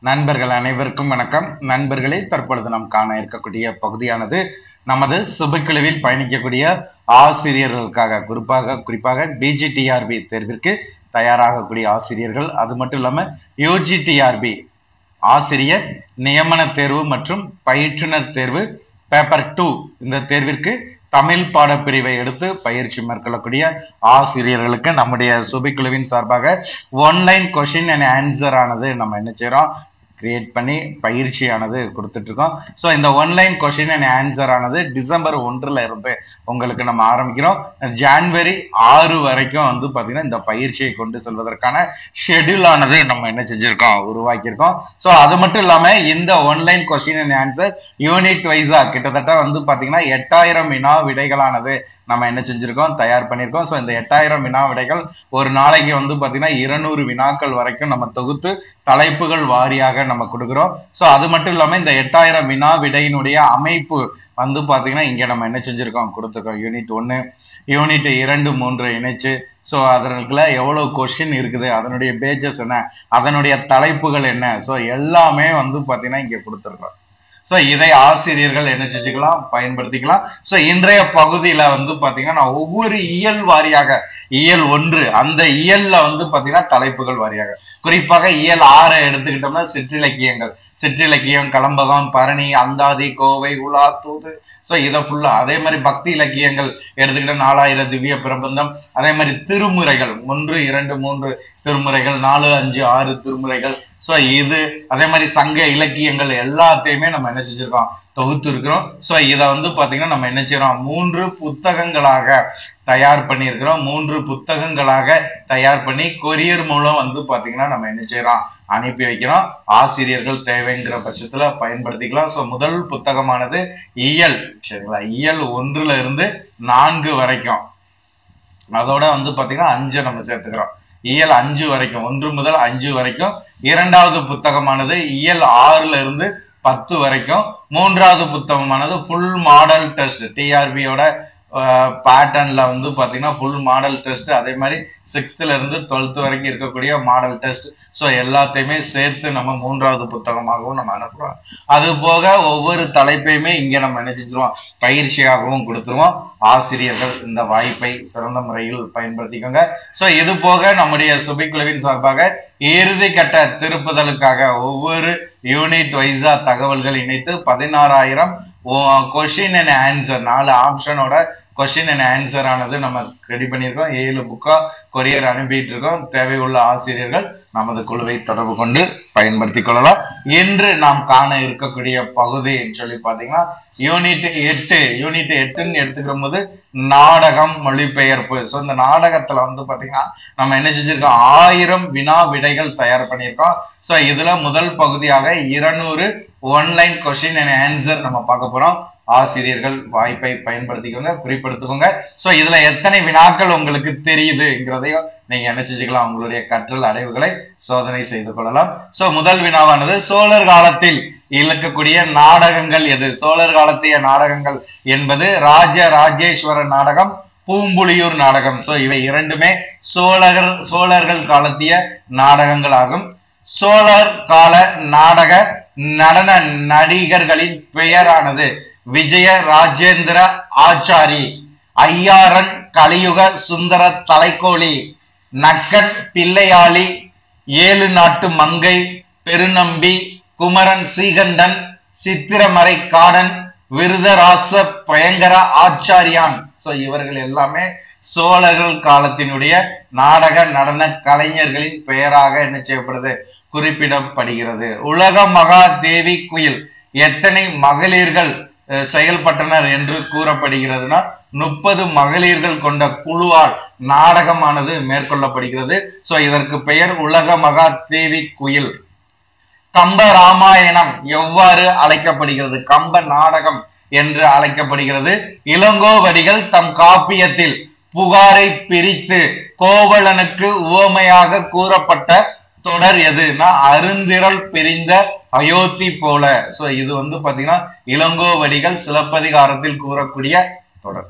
நண்பர்கள் அனைவருக்கும் வணக்கம் நண்பர்களே தற்பொழுது நாம் காண இருக்கக்கூடிய பகுதியானது நமது சுபக்குழுவில் பயணிக்கக்கூடிய ஆசிரியர்களுக்காக குறிப்பாக குறிப்பாக டிஜிடிஆர்பி தேர்விற்கு தயாராகக்கூடிய ஆசிரியர்கள் அது மட்டும் இல்லாம யூஜிடிஆர்பி ஆசிரியர் நியமன தேர்வு மற்றும் பயிற்றுனர் தேர்வு பேப்பர் டூ இந்த தேர்விற்கு தமிழ் பாடப்பிரிவை எடுத்து பயிற்சி மேற்கொள்ளக்கூடிய ஆசிரியர்களுக்கு நம்முடைய சுபிக்குழுவின் சார்பாக ஒன்லைன் கொஷின் அண்ட் ஆன்சர் ஆனது நம்ம என்ன செய்றோம் கிரியேட் பண்ணி பயிற்சியானது கொடுத்துட்டு இருக்கோம் ஸோ இந்த ஒன்லைன் கொஷின் அண்ட் ஆன்சர் ஆனது டிசம்பர் ஒன்றுல இருந்து உங்களுக்கு நம்ம ஆரம்பிக்கிறோம் ஜான்வரி ஆறு வரைக்கும் வந்து பார்த்தீங்கன்னா இந்த பயிற்சியை கொண்டு செல்வதற்கான ஷெட்யூல் ஆனது நம்ம என்ன செஞ்சிருக்கோம் உருவாக்கியிருக்கோம் ஸோ அது மட்டும் இல்லாம இந்த online question and answer unit வைஸா கிட்டத்தட்ட வந்து பாத்தீங்கன்னா எட்டாயிரம் வினா விடைகளானது நம்ம என்ன செஞ்சிருக்கோம் தயார் பண்ணியிருக்கோம் ஸோ இந்த எட்டாயிரம் வினா விடைகள் ஒரு நாளைக்கு வந்து பாத்தீங்கன்னா இருநூறு வினாக்கள் வரைக்கும் நம்ம தொகுத்து தலைப்புகள் வாரியாக நம்ம கொடுக்குறோம் ஸோ அது மட்டும் இல்லாம இந்த எட்டாயிரம் வினா விடையினுடைய அமைப்பு வந்து பாத்தீங்கன்னா இங்க நம்ம என்ன செஞ்சிருக்கோம் கொடுத்துருக்கோம் யூனிட் ஒன்னு யூனிட் இரண்டு மூன்று இணைச்சு ஸோ அதற்குள்ள எவ்வளவு கொஸ்டின் இருக்குது அதனுடைய பேஜஸ் என்ன அதனுடைய தலைப்புகள் என்ன ஸோ எல்லாமே வந்து பாத்தீங்கன்னா இங்க கொடுத்துருக்கோம் ஸோ இதை ஆசிரியர்கள் என்ன செஞ்சுக்கலாம் பயன்படுத்திக்கலாம் ஸோ இன்றைய பகுதியில வந்து பாத்தீங்கன்னா நான் ஒவ்வொரு இயல் வாரியாக இயல் ஒன்று அந்த இயல்ல வந்து பாத்தீங்கன்னா தலைப்புகள் வாரியாக குறிப்பாக இயல் ஆறை எடுத்துக்கிட்டோம்னா சிற்றிலக்கியங்கள் சிற்றிலக்கியம் கலம்பகம் பரணி அந்தாதி கோவை உலா தூது ஸோ இதை ஃபுல்லா அதே மாதிரி பக்தி இலக்கியங்கள் எடுத்துக்கிட்ட நாலாயிரம் திவ்ய பிரபந்தம் அதே மாதிரி திருமுறைகள் ஒன்று இரண்டு மூன்று திருமுறைகள் நாலு அஞ்சு ஆறு திருமுறைகள் ஸோ இது அதே மாதிரி சங்க இலக்கியங்கள் எல்லாத்தையுமே நம்ம என்ன செஞ்சிருக்கோம் தொகுத்து இருக்கிறோம் ஸோ இதை வந்து பாத்தீங்கன்னா நம்ம என்ன செய்யறோம் மூன்று புத்தகங்களாக தயார் பண்ணியிருக்கிறோம் மூன்று புத்தகங்களாக தயார் பண்ணி கொரியர் மூலம் வந்து பாத்தீங்கன்னா நம்ம என்ன செய்யறோம் அனுப்பி வைக்கிறோம் ஆசிரியர்கள் தேவைங்கிற பட்சத்துல பயன்படுத்திக்கலாம் ஸோ முதல் புத்தகமானது இயல் சரிங்களா இயல் ஒன்றுல இருந்து நான்கு வரைக்கும் அதோட வந்து பாத்தீங்கன்னா அஞ்சு நம்ம சேர்த்துக்கிறோம் இயல் அஞ்சு வரைக்கும் ஒன்று முதல் அஞ்சு வரைக்கும் இரண்டாவது புத்தகமானது இயல் ஆறுல இருந்து பத்து வரைக்கும் மூன்றாவது புத்தகமானது ஃபுல் மாடல் டெஸ்ட் டிஆர்பியோட பேட்டர்ன்ல வந்து பாத்தீங்கன்னா ஃபுல் மாடல் டெஸ்ட் அதே மாதிரி சிக்ஸ்த்ல இருந்து டுவெல்த் வரைக்கும் இருக்கக்கூடிய மாடல் டெஸ்ட் ஸோ எல்லாத்தையுமே சேர்த்து நம்ம மூன்றாவது புத்தகமாகவும் நம்ம அனுப்புறோம் அது போக ஒவ்வொரு தலைப்பையுமே இங்க நம்ம நினைச்சிருவோம் பயிற்சியாகவும் கொடுத்துருவோம் ஆசிரியர்கள் இந்த வாய்ப்பை சிறந்த முறையில் பயன்படுத்திக்கோங்க ஸோ இது போக நம்முடைய சுபிக்குழுவின் சார்பாக இறுதி கட்ட திருப்புதலுக்காக ஒவ்வொரு யூனிட் வைஸா தகவல்கள் இணைத்து பதினாறாயிரம் கொஷின் அண்ட் ஆன்சர் நாலு ஆப்ஷனோட கொஸ்டின் அண்ட் ஆன்சர் ஆனது நம்ம ரெடி பண்ணியிருக்கோம் ஏழு புக்கா கொரியர் அனுப்பிட்டு இருக்கோம் தேவையுள்ள ஆசிரியர்கள் நமது குழுவை தொடர்பு கொண்டு பயன்படுத்தி கொள்ளலாம் இன்று நாம் காண இருக்கக்கூடிய பகுதி சொல்லி பாத்தீங்கன்னா யூனிட் எட்டு யூனிட் எட்டுன்னு எடுத்துக்கிற போது நாடகம் மொழிபெயர்ப்பு ஸோ இந்த நாடகத்துல வந்து பாத்தீங்கன்னா நம்ம என்ன செஞ்சிருக்கோம் ஆயிரம் வினா விடைகள் தயார் பண்ணியிருக்கோம் ஸோ இதுல முதல் பகுதியாக இருநூறு ஒன்லைன் கொஸ்டின் அண்ட் ஆன்சர் நம்ம பார்க்க போறோம் ஆசிரியர்கள் வாய்ப்பை பயன்படுத்திக்கோங்க குறிப்பெடுத்துக்கோங்க ஸோ இதுல எத்தனை வினாக்கள் உங்களுக்கு தெரியுதுங்கிறதையும் நீங்க என்ன செஞ்சுக்கலாம் உங்களுடைய கற்றல் அடைவுகளை சோதனை செய்து கொள்ளலாம் ஸோ முதல் வினாவானது சோழர் காலத்தில் இழக்கக்கூடிய நாடகங்கள் எது சோழர் காலத்திய நாடகங்கள் என்பது ராஜ ராஜேஸ்வர நாடகம் பூம்புலியூர் நாடகம் ஸோ இவை இரண்டுமே சோழர் சோழர்கள் காலத்திய நாடகங்கள் ஆகும் சோழர் கால நாடக நடன நடிகர்களின் பெயரானது விஜய ராஜேந்திர ஆச்சாரி ஐயாரன் கலியுக சுந்தர தலைக்கோழி நக்கன் பிள்ளையாளி ஏழு நாட்டு மங்கை பெருநம்பி குமரன் சீகண்டன் சித்திரமறை காடன் விருதராச பயங்கர ஆச்சாரியான் சோ இவர்கள் எல்லாமே சோழர்கள் காலத்தினுடைய நாடக நடன கலைஞர்களின் பெயராக என்ன செய்யப்படுது குறிப்பிடப்படுகிறது உலக மகா தேவி குயில் எத்தனை மகளிர்கள் செயல்பட்டனர் என்று கூறப்படுகிறதுனா முப்பது மகளிர்கள் கொண்ட குழுவால் நாடகமானது மேற்கொள்ளப்படுகிறது சோ இதற்கு பெயர் உலக மகா தேவி குயில் கம்ப ராமாயணம் எவ்வாறு அழைக்கப்படுகிறது கம்ப நாடகம் என்று அழைக்கப்படுகிறது இளங்கோவடிகள் தம் காப்பியத்தில் புகாரை பிரித்து கோவலனுக்கு உவமையாக கூறப்பட்ட தொடர் எதுனா அருந்திரல் பிரிந்த அயோத்தி போல சோ இது வந்து பாத்தீங்கன்னா இளங்கோவடிகள் சிலப்பதிகாரத்தில் கூறக்கூடிய தொடர்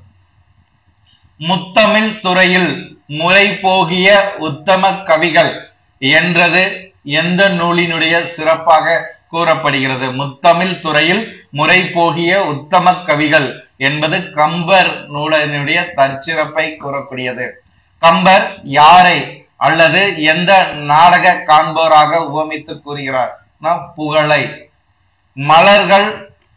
முத்தமிழ் துறையில் முறை போகிய உத்தம கவிகள் என்றது எந்த நூலினுடைய சிறப்பாக கூறப்படுகிறது முத்தமிழ் துறையில் முறை போகிய உத்தம கவிகள் என்பது கம்பர் நூலினுடைய தற்சிறப்பை கூறக்கூடியது கம்பர் யாரை அல்லது எந்த நாடக காண்போராக உவமித்து கூறுகிறார் புகழை மலர்கள்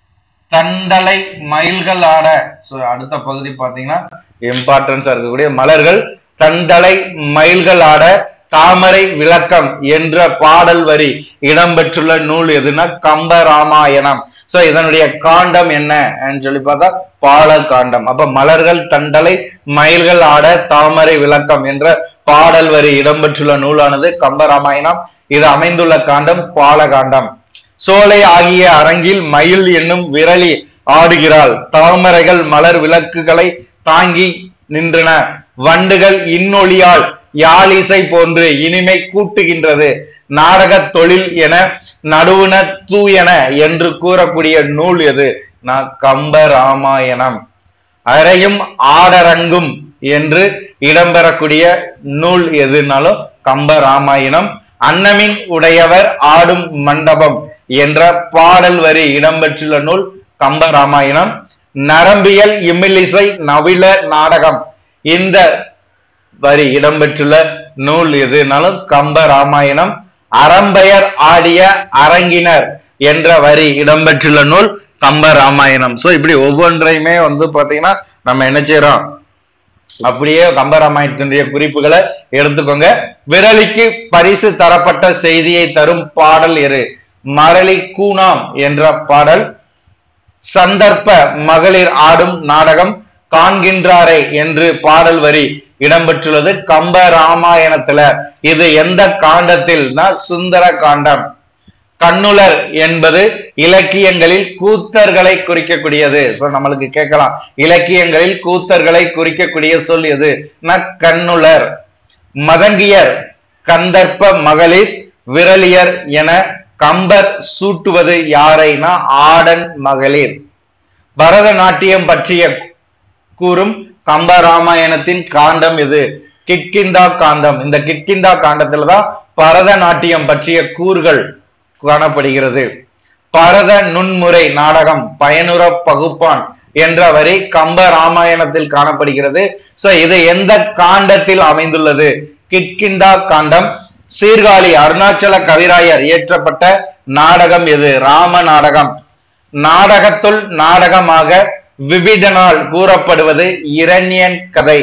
தண்டலை மயில்கள் ஆட சோ அடுத்த பகுதி பாத்தீங்கன்னா இம்பார்ட்டன்ஸா இருக்கக்கூடிய மலர்கள் தண்டலை மயில்கள் ஆட தாமரை விளக்கம் என்ற பாடல் வரி இடம்பெற்றுள்ள நூல் எதுனா கம்ப ராமாயணம் சோ இதனுடைய காண்டம் என்ன சொல்லி பார்த்தா பால காண்டம் அப்ப மலர்கள் தண்டலை மயில்கள் ஆட தாமரை விளக்கம் என்ற பாடல் வரி இடம்பெற்றுள்ள நூலானது கம்ப ராமாயணம் இது அமைந்துள்ள காண்டம் பால காண்டம் சோலை ஆகிய அரங்கில் மயில் என்னும் விரலி ஆடுகிறாள் தாமரைகள் மலர் விளக்குகளை தாங்கி நின்றன வண்டுகள் இன்னொளியால் யாழிசை போன்று இனிமை கூட்டுகின்றது நாடக தொழில் என நடுவுன தூயன என்று கூறக்கூடிய நூல் எது நான் கம்ப ராமாயணம் அறையும் ஆடரங்கும் என்று இடம்பெறக்கூடிய நூல் எதுனாலும் கம்ப ராமாயணம் அன்னமின் உடையவர் ஆடும் மண்டபம் என்ற பாடல் வரி இடம்பெற்றுள்ள நூல் கம்ப ராமாயணம் நரம்பியல் இமிலிசை நவில நாடகம் இந்த வரி இடம்பெற்றுள்ள நூல் எதுனாலும் கம்ப ராமாயணம் அறம்பெயர் ஆடிய அரங்கினர் என்ற வரி இடம்பெற்றுள்ள நூல் கம்ப ராமாயணம் சோ இப்படி ஒவ்வொன்றையுமே வந்து பாத்தீங்கன்னா நம்ம என்ன செய்யறோம் அப்படியே கம்பராமாயணத்தினுடைய குறிப்புகளை எடுத்துக்கோங்க விரலிக்கு பரிசு தரப்பட்ட செய்தியை தரும் பாடல் எரு மரளி கூணாம் என்ற பாடல் சந்தர்ப்ப மகளிர் ஆடும் நாடகம் காண்கின்றாரே என்று பாடல் வரி இடம்பெற்றுள்ளது கம்ப ராமாயணத்துல இது எந்த காண்டத்தில்னா சுந்தர காண்டம் கண்ணுலர் என்பது இலக்கியங்களில் கூத்தர்களை குறிக்கக்கூடியது சோ நம்மளுக்கு கேட்கலாம் இலக்கியங்களில் கூத்தர்களை குறிக்கக்கூடிய சொல் எது கண்ணுலர் மதங்கியர் கந்தர்ப்ப மகளிர் விரலியர் என கம்பர் சூட்டுவது யாரைனா ஆடன் மகளிர் பரதநாட்டியம் பற்றிய கூறும் கம்ப ராமாயணத்தின் காண்டம் இது கிட்கிந்தா காண்டம் இந்த கிட்கிந்தா காண்டத்துலதான் பரதநாட்டியம் பற்றிய கூறுகள் காணப்படுகிறது பரத நுண்முறை நாடகம் பயனுற பகுப்பான் என்ற வரி கம்ப ராமாயணத்தில் காணப்படுகிறது சோ இது எந்த காண்டத்தில் அமைந்துள்ளது கிட்கிந்தா காண்டம் சீர்காழி அருணாச்சல கவிராயர் இயற்றப்பட்ட நாடகம் எது ராம நாடகம் நாடகத்துள் நாடகமாக விபிடனால் கூறப்படுவது இரண்யன் கதை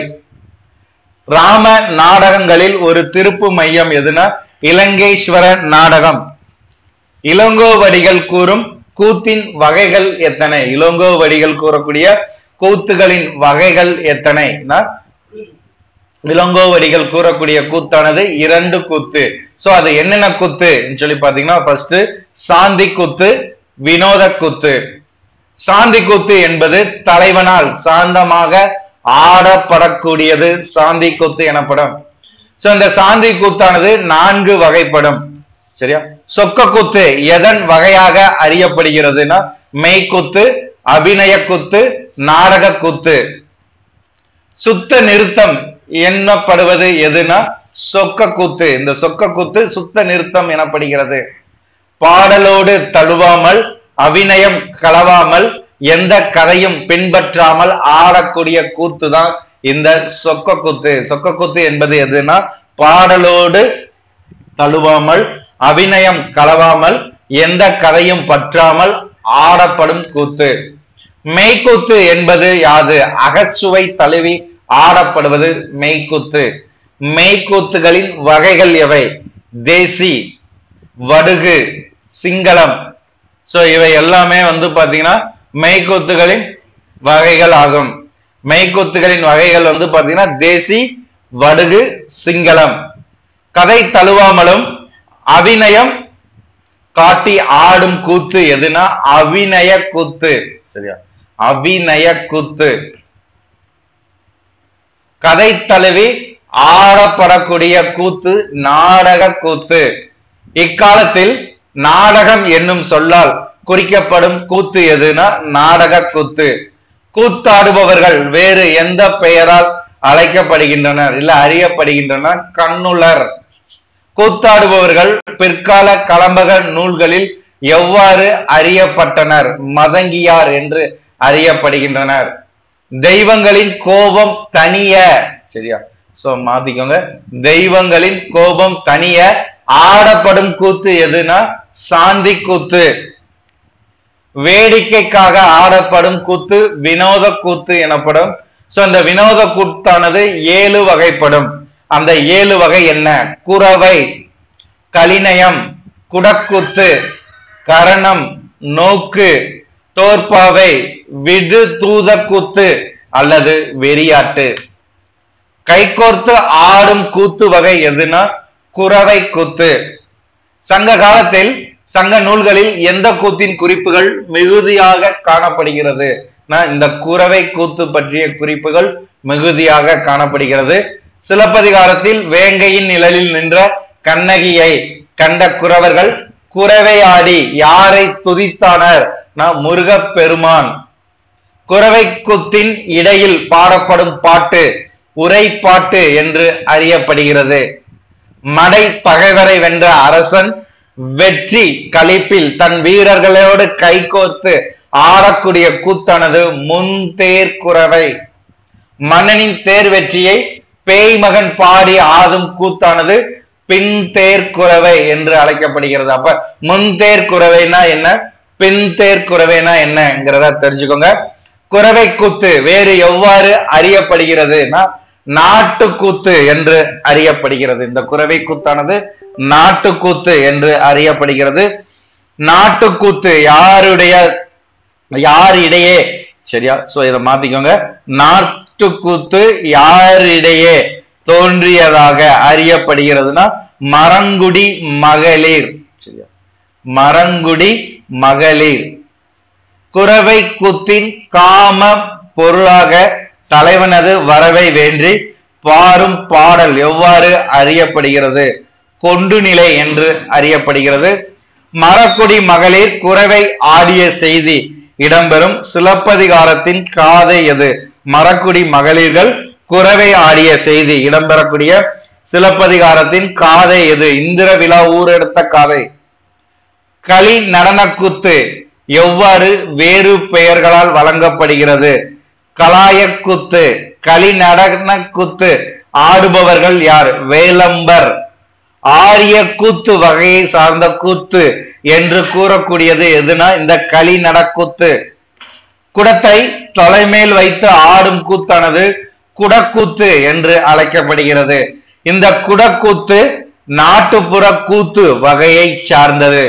ராம நாடகங்களில் ஒரு திருப்பு மையம் எதுனா இலங்கேஸ்வர நாடகம் இளங்கோவடிகள் கூறும் கூத்தின் வகைகள் எத்தனை இளங்கோவடிகள் கூறக்கூடிய கூத்துகளின் வகைகள் எத்தனை இளங்கோவடிகள் கூறக்கூடிய கூத்தானது இரண்டு கூத்து சோ அது என்னென்ன கூத்து சொல்லி பாத்தீங்கன்னா ஃபர்ஸ்ட் சாந்தி கூத்து வினோத கூத்து சாந்தி கூத்து என்பது தலைவனால் சாந்தமாக ஆடப்படக்கூடியது சாந்தி கூத்து எனப்படும் சோ இந்த சாந்தி கூத்தானது நான்கு வகைப்படும் சரியா சொக்க கூத்து எதன் வகையாக அறியப்படுகிறதுனா மெய்க்கூத்து அபிநய கூத்து நாடக கூத்து சுத்த நிறுத்தம் எண்ணப்படுவது எதுனா சொக்க கூத்து இந்த சொக்க கூத்து சுத்த நிறுத்தம் எனப்படுகிறது பாடலோடு தழுவாமல் அபிநயம் கலவாமல் எந்த கதையும் பின்பற்றாமல் ஆடக்கூடிய கூத்து தான் இந்த சொக்க கூத்து சொக்க கூத்து என்பது எதுனா பாடலோடு தழுவாமல் அபிநயம் கலவாமல் எந்த கதையும் பற்றாமல் ஆடப்படும் கூத்து மெய்க்கூத்து என்பது யாது அகச்சுவை தழுவி ஆடப்படுவது மெய்க்கூத்து மெய்க்கூத்துகளின் வகைகள் எவை தேசி வடுகு சிங்களம் சோ இவை எல்லாமே வந்து பாத்தீங்கன்னா மெய்க்கூத்துகளின் வகைகள் ஆகும் மெய்க்கூத்துகளின் வகைகள் வந்து பாத்தீங்கன்னா தேசி வடுகு சிங்களம் கதை தழுவாமலும் அபிநயம் காட்டி ஆடும் கூத்து எதுனா அபிநய கூத்து சரியா அபிநய கூத்து கதை தழுவி ஆடப்படக்கூடிய கூத்து நாடக கூத்து இக்காலத்தில் நாடகம் என்னும் சொல்லால் குறிக்கப்படும் கூத்து எதுனா நாடக கூத்து கூத்தாடுபவர்கள் வேறு எந்த பெயரால் அழைக்கப்படுகின்றனர் இல்ல அறியப்படுகின்றனர் கண்ணுலர் கூத்தாடுபவர்கள் பிற்கால கலம்பக நூல்களில் எவ்வாறு அறியப்பட்டனர் மதங்கியார் என்று அறியப்படுகின்றனர் தெய்வங்களின் கோபம் தனிய சரியா சோ மாத்திக்கோங்க தெய்வங்களின் கோபம் தனிய ஆடப்படும் கூத்து எதுனா சாந்தி கூத்து வேடிக்கைக்காக ஆடப்படும் கூத்து வினோத கூத்து எனப்படும் சோ அந்த வினோத கூத்தானது ஏழு வகைப்படும் அந்த ஏழு வகை என்ன குறவை கலிநயம் குடக்கூத்து கரணம் நோக்கு தோற்பாவை விடு தூத கூத்து அல்லது வெறியாட்டு கைகோர்த்து ஆடும் கூத்து வகை எதுனா குறவை கூத்து சங்க காலத்தில் சங்க நூல்களில் எந்த கூத்தின் குறிப்புகள் மிகுதியாக காணப்படுகிறது நான் இந்த குறவை கூத்து பற்றிய குறிப்புகள் மிகுதியாக காணப்படுகிறது சிலப்பதிகாரத்தில் வேங்கையின் நிழலில் நின்ற கண்ணகியை கண்ட குறவர்கள் குறவை ஆடி யாரை துதித்தானர் நான் முருகப் பெருமான் குறவை குத்தின் இடையில் பாடப்படும் பாட்டு உரைப்பாட்டு என்று அறியப்படுகிறது மடை பகைவரை வென்ற அரசன் வெற்றி களிப்பில் தன் வீரர்களோடு கைகோர்த்து ஆடக்கூடிய கூத்தானது முன்தேர் குறவை மன்னனின் தேர் வெற்றியை பேய் மகன் பாடி ஆடும் கூத்தானது பின் தேர் குறவை என்று அழைக்கப்படுகிறது அப்ப முன்தேர் குறவைனா என்ன பின் தேர் குறவைனா என்னங்கிறத தெரிஞ்சுக்கோங்க குறவை கூத்து வேறு எவ்வாறு அறியப்படுகிறதுனா நாட்டுக்கூத்து என்று அறியப்படுகிறது இந்த குறவை கூத்தானது நாட்டுக்கூத்து என்று அறியப்படுகிறது நாட்டுக்கூத்து யாருடைய யாரிடையே சரியா சோ இதை மாத்திக்கோங்க நாட்டுக்கூத்து யாரிடையே தோன்றியதாக அறியப்படுகிறதுனா மரங்குடி மகளிர் சரியா மரங்குடி மகளிர் குறவை கூத்தின் காம பொருளாக தலைவனது வரவை வேண்டி பாரும் பாடல் எவ்வாறு அறியப்படுகிறது கொண்டு நிலை என்று அறியப்படுகிறது மரக்குடி மகளிர் குறவை ஆடிய செய்தி இடம்பெறும் சிலப்பதிகாரத்தின் காதை எது மரக்குடி மகளிர்கள் குறவை ஆடிய செய்தி இடம்பெறக்கூடிய சிலப்பதிகாரத்தின் காதை எது இந்திர விழா ஊரெடுத்த காதை களி நடனக்கூத்து எவ்வாறு வேறு பெயர்களால் வழங்கப்படுகிறது கலாயக்கூத்து களி நடனக்கூத்து ஆடுபவர்கள் யார் வேலம்பர் ஆரிய கூத்து வகையை சார்ந்த கூத்து என்று கூறக்கூடியது எதுனா இந்த களி நடக்கூத்து குடத்தை தலைமேல் வைத்து ஆடும் கூத்தானது குடக்கூத்து என்று அழைக்கப்படுகிறது இந்த குடக்கூத்து நாட்டுப்புற கூத்து வகையை சார்ந்தது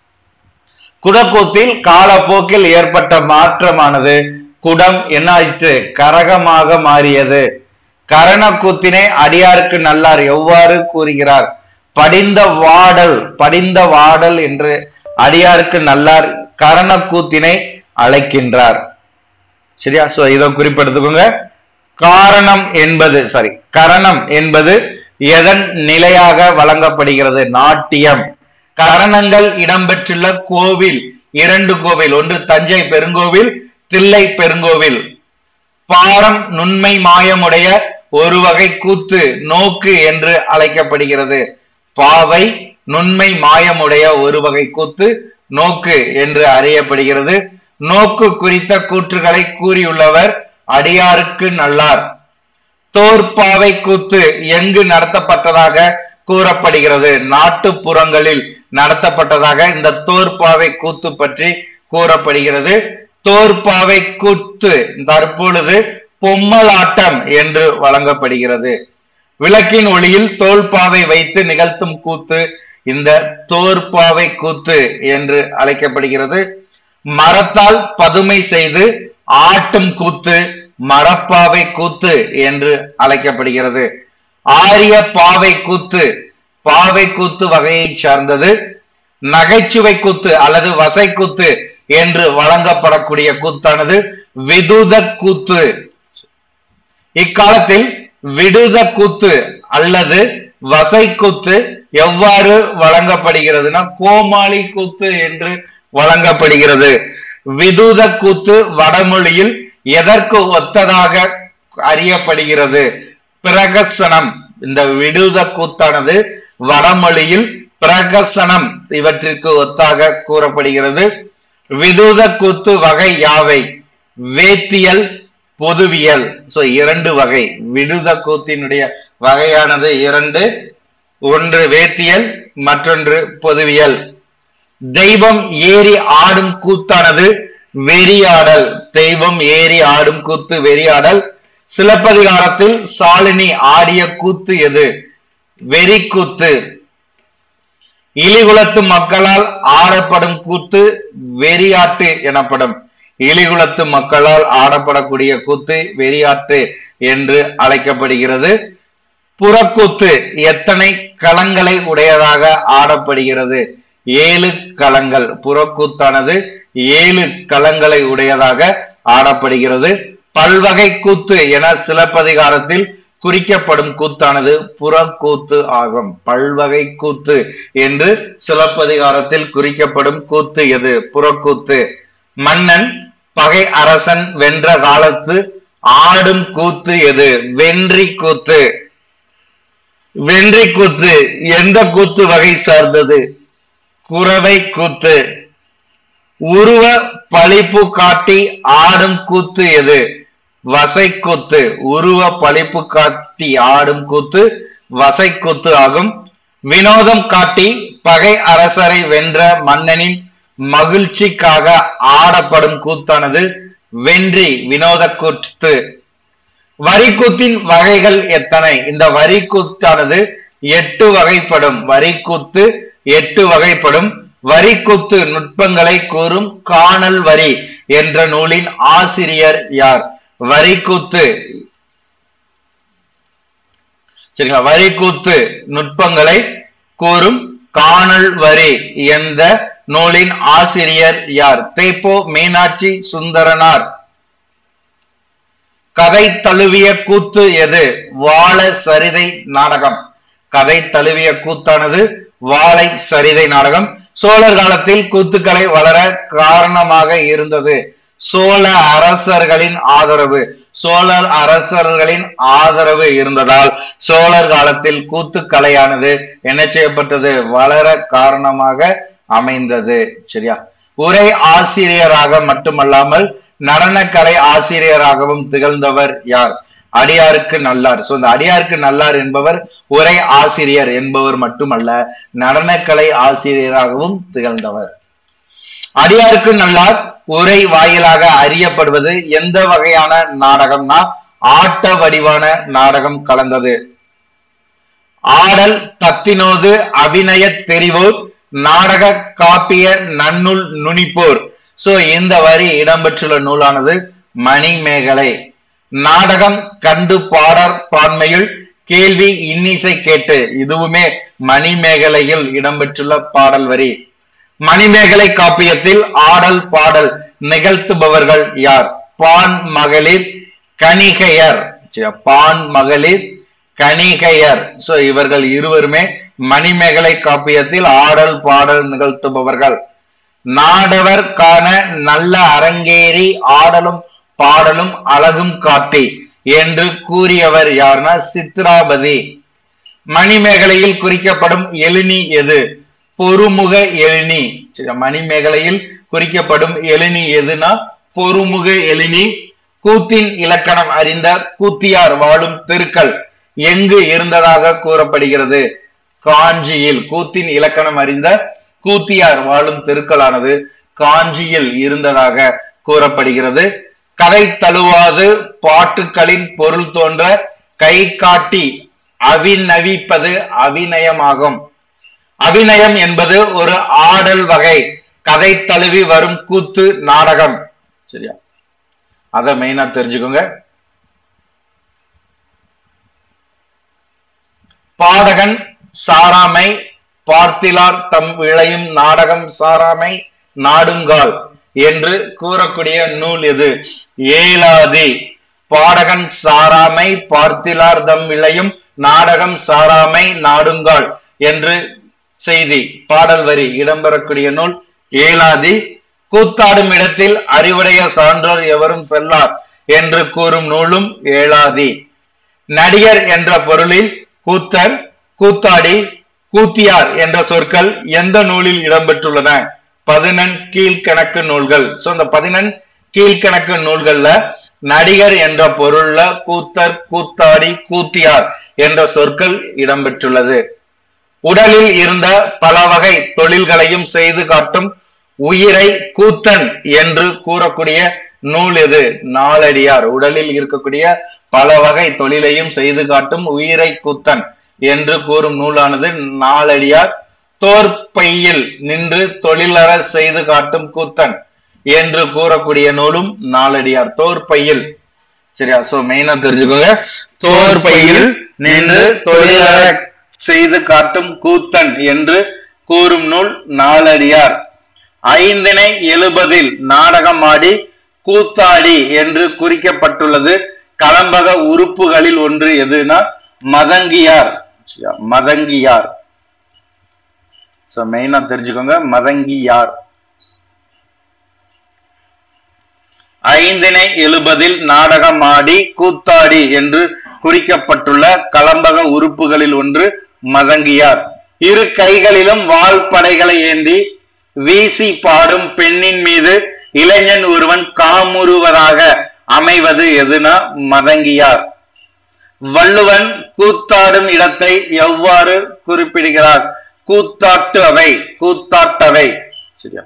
குடக்கூத்தில் காலப்போக்கில் ஏற்பட்ட மாற்றமானது குடம் என்னாயிற்று கரகமாக மாறியது கரணக்கூத்தினை அடியாருக்கு நல்லார் எவ்வாறு கூறுகிறார் படிந்த வாடல் படிந்த வாடல் என்று அடியாருக்கு நல்லார் கரணக்கூத்தினை அழைக்கின்றார் சரியா சோ இதை குறிப்பெடுத்துக்கோங்க காரணம் என்பது சாரி கரணம் என்பது எதன் நிலையாக வழங்கப்படுகிறது நாட்டியம் கரணங்கள் இடம்பெற்றுள்ள கோவில் இரண்டு கோவில் ஒன்று தஞ்சை பெருங்கோவில் தில்லை பெருங்கோவில் பாரம் நுண்மை மாயமுடைய ஒரு வகை கூத்து நோக்கு என்று அழைக்கப்படுகிறது பாவை நுண்மை மாயமுடைய ஒரு வகை கூத்து நோக்கு என்று அறியப்படுகிறது நோக்கு குறித்த கூற்றுகளை கூறியுள்ளவர் அடியாருக்கு நல்லார் தோற்பாவை கூத்து எங்கு நடத்தப்பட்டதாக கூறப்படுகிறது நாட்டுப்புறங்களில் நடத்தப்பட்டதாக இந்த தோற்பாவை கூத்து பற்றி கூறப்படுகிறது தோற்பாவை கூத்து தற்பொழுது பொம்மலாட்டம் என்று வழங்கப்படுகிறது விளக்கின் ஒளியில் தோல்பாவை வைத்து நிகழ்த்தும் கூத்து இந்த தோற்பாவை கூத்து என்று அழைக்கப்படுகிறது மரத்தால் பதுமை செய்து ஆட்டும் கூத்து மரப்பாவை கூத்து என்று அழைக்கப்படுகிறது ஆரிய பாவை கூத்து பாவை கூத்து வகையை சார்ந்தது நகைச்சுவை கூத்து அல்லது வசை கூத்து என்று வழங்கப்படக்கூடிய கூத்தானது விதுத கூத்து இக்காலத்தில் விடுத கூத்து அல்லது வசை கூத்து எவ்வாறு வழங்கப்படுகிறதுனா கோமாளி கூத்து என்று வழங்கப்படுகிறது விதுத கூத்து வடமொழியில் எதற்கு ஒத்ததாக அறியப்படுகிறது பிரகசனம் இந்த விடுத கூத்தானது வடமொழியில் பிரகசனம் இவற்றிற்கு ஒத்தாக கூறப்படுகிறது விடுத கூத்து வகை யாவை வேத்தியல் பொதுவியல் சோ இரண்டு வகை விடுத கூத்தினுடைய வகையானது இரண்டு ஒன்று வேத்தியல் மற்றொன்று பொதுவியல் தெய்வம் ஏறி ஆடும் கூத்தானது வெறியாடல் தெய்வம் ஏறி ஆடும் கூத்து வெறியாடல் சிலப்பதிகாரத்தில் சாலினி ஆடிய கூத்து எது வெறிக்கூத்து இலிகுலத்து மக்களால் ஆடப்படும் கூத்து வெறியாட்டு எனப்படும் இலிகுலத்து மக்களால் ஆடப்படக்கூடிய கூத்து வெறியாட்டு என்று அழைக்கப்படுகிறது புறக்கூத்து எத்தனை களங்களை உடையதாக ஆடப்படுகிறது ஏழு களங்கள் புறக்கூத்தானது ஏழு களங்களை உடையதாக ஆடப்படுகிறது பல்வகை கூத்து என சிலப்பதிகாரத்தில் குறிக்கப்படும் கூத்தானது புறக்கூத்து ஆகும் பல்வகை கூத்து என்று சிலப்பதிகாரத்தில் குறிக்கப்படும் கூத்து எது புறக்கூத்து மன்னன் பகை அரசன் வென்ற காலத்து ஆடும் கூத்து எது வென்றி கூத்து வென்றி கூத்து எந்த கூத்து வகை சார்ந்தது குறவை கூத்து உருவ பழிப்பு காட்டி ஆடும் கூத்து எது வசைக்கூத்து உருவ பழிப்பு காட்டி ஆடும் கூத்து வசைக்கூத்து ஆகும் வினோதம் காட்டி பகை அரசரை வென்ற மன்னனின் மகிழ்ச்சிக்காக ஆடப்படும் கூத்தானது வென்றி வினோத கூத்து வரிக்கூத்தின் வகைகள் எத்தனை இந்த வரிக்கூத்தானது எட்டு வகைப்படும் வரிக்கூத்து எட்டு வகைப்படும் வரிக்கூத்து நுட்பங்களை கூறும் காணல் வரி என்ற நூலின் ஆசிரியர் யார் வரிக்கூத்து சரிங்களா வரிக்கூத்து நுட்பங்களை கூறும் காணல் வரி என்ற நூலின் ஆசிரியர் யார் தேப்போ மீனாட்சி சுந்தரனார் கதை தழுவிய கூத்து எது வாழ சரிதை நாடகம் கதை தழுவிய கூத்தானது வாழை சரிதை நாடகம் சோழர் காலத்தில் கூத்துக்களை வளர காரணமாக இருந்தது சோழ அரசர்களின் ஆதரவு சோழர் அரசர்களின் ஆதரவு இருந்ததால் சோழர் காலத்தில் கூத்துக்கலையானது என்ன செய்யப்பட்டது வளர காரணமாக அமைந்தது சரியா உரை ஆசிரியராக மட்டுமல்லாமல் நடனக்கலை ஆசிரியராகவும் திகழ்ந்தவர் யார் அடியாருக்கு நல்லார் சோ இந்த அடியாருக்கு நல்லார் என்பவர் உரை ஆசிரியர் என்பவர் மட்டுமல்ல நடனக்கலை ஆசிரியராகவும் திகழ்ந்தவர் அடியாருக்கு நல்லார் உரை வாயிலாக அறியப்படுவது எந்த வகையான நாடகம்னா ஆட்ட வடிவான நாடகம் கலந்தது ஆடல் தத்தினோது அபிநய தெரிவோர் நாடக காப்பிய நன்னுள் நுனிப்போர் சோ இந்த வரி இடம்பெற்றுள்ள நூலானது மணிமேகலை நாடகம் கண்டு பாடற் பான்மையில் கேள்வி இன்னிசை கேட்டு இதுவுமே மணிமேகலையில் இடம்பெற்றுள்ள பாடல் வரி மணிமேகலை காப்பியத்தில் ஆடல் பாடல் நிகழ்த்துபவர்கள் யார் பான் மகளிர் கணிகையர் சரி, பான் மகளிர் கணிகையர் சோ இவர்கள் இருவருமே மணிமேகலை காப்பியத்தில் ஆடல் பாடல் நிகழ்த்துபவர்கள் நாடவர் காண நல்ல அரங்கேறி ஆடலும் பாடலும் அழகும் காட்டி என்று கூறியவர் யார்னா சித்ராபதி மணிமேகலையில் குறிக்கப்படும் எழினி எது பொறுமுக எழினி சரி, மணிமேகலையில் குறிக்கப்படும் எழினி எதுனா பொறுமுக எழினி கூத்தின் இலக்கணம் அறிந்த கூத்தியார் வாழும் தெருக்கள் எங்கு இருந்ததாக கூறப்படுகிறது காஞ்சியில் கூத்தின் இலக்கணம் அறிந்த கூத்தியார் வாழும் தெருக்களானது காஞ்சியில் இருந்ததாக கூறப்படுகிறது கதை தழுவாது பாட்டுக்களின் பொருள் தோன்ற கை காட்டி அவிநவிப்பது அபிநயமாகும் அபிநயம் என்பது ஒரு ஆடல் வகை கதை தழுவி வரும் கூத்து நாடகம் சரியா அத மெயினா தெரிஞ்சுக்கோங்க பாடகன் சாராமை பார்த்திலார் தம் விளையும் நாடகம் சாராமை நாடுங்கால் என்று கூறக்கூடிய நூல் எது ஏலாதி பாடகன் சாராமை பார்த்திலார் தம் விளையும் நாடகம் சாராமை நாடுங்கால் என்று செய்தி பாடல் வரி இடம்பெறக்கூடிய நூல் ஏலாதி கூத்தாடும் இடத்தில் அறிவுடைய சான்றோர் எவரும் செல்லார் என்று கூறும் நூலும் ஏலாதி நடிகர் என்ற பொருளில் கூத்தர் கூத்தாடி கூத்தியார் என்ற சொற்கள் எந்த நூலில் இடம்பெற்றுள்ளன பதினெண் கீழ்கணக்கு நூல்கள் சோ இந்த பதினெண் கீழ்கணக்கு நூல்கள்ல நடிகர் என்ற பொருள்ல கூத்தர் கூத்தாடி கூத்தியார் என்ற சொற்கள் இடம்பெற்றுள்ளது உடலில் இருந்த பல வகை தொழில்களையும் செய்து காட்டும் உயிரை கூத்தன் என்று கூறக்கூடிய நூல் எது நாலடியார் உடலில் இருக்கக்கூடிய பல வகை தொழிலையும் செய்து காட்டும் உயிரை கூத்தன் என்று கூறும் நூலானது நாலடியார் தோற்பையில் நின்று தொழிலற செய்து காட்டும் கூத்தன் என்று கூறக்கூடிய நூலும் நாலடியார் தோற்பையில் சரியா சோ மெயினா தெரிஞ்சுக்கோங்க தோற்பையில் நின்று தொழிலற செய்து காட்டும் கூத்தன் என்று கூறும் நூல் நாலடியார் ஐந்தினை எழுபதில் நாடகம் ஆடி கூத்தாடி என்று குறிக்கப்பட்டுள்ளது கலம்பக உறுப்புகளில் ஒன்று எதுனா மதங்கியார் சரியா? மதங்கியார் சோ மெயினா தெரிஞ்சுக்கோங்க மதங்கியார் ஐந்தினை எழுபதில் நாடகம் ஆடி கூத்தாடி என்று குறிக்கப்பட்டுள்ள கலம்பக உறுப்புகளில் ஒன்று மதங்கியார் இரு கைகளிலும் வாள் படைகளை ஏந்தி வீசி பாடும் பெண்ணின் மீது இளைஞன் ஒருவன் காமுறுவதாக அமைவது எதுனா மதங்கியார் வள்ளுவன் கூத்தாடும் இடத்தை எவ்வாறு குறிப்பிடுகிறார் கூத்தாட்டு அவை கூத்தாட்டவை சரியா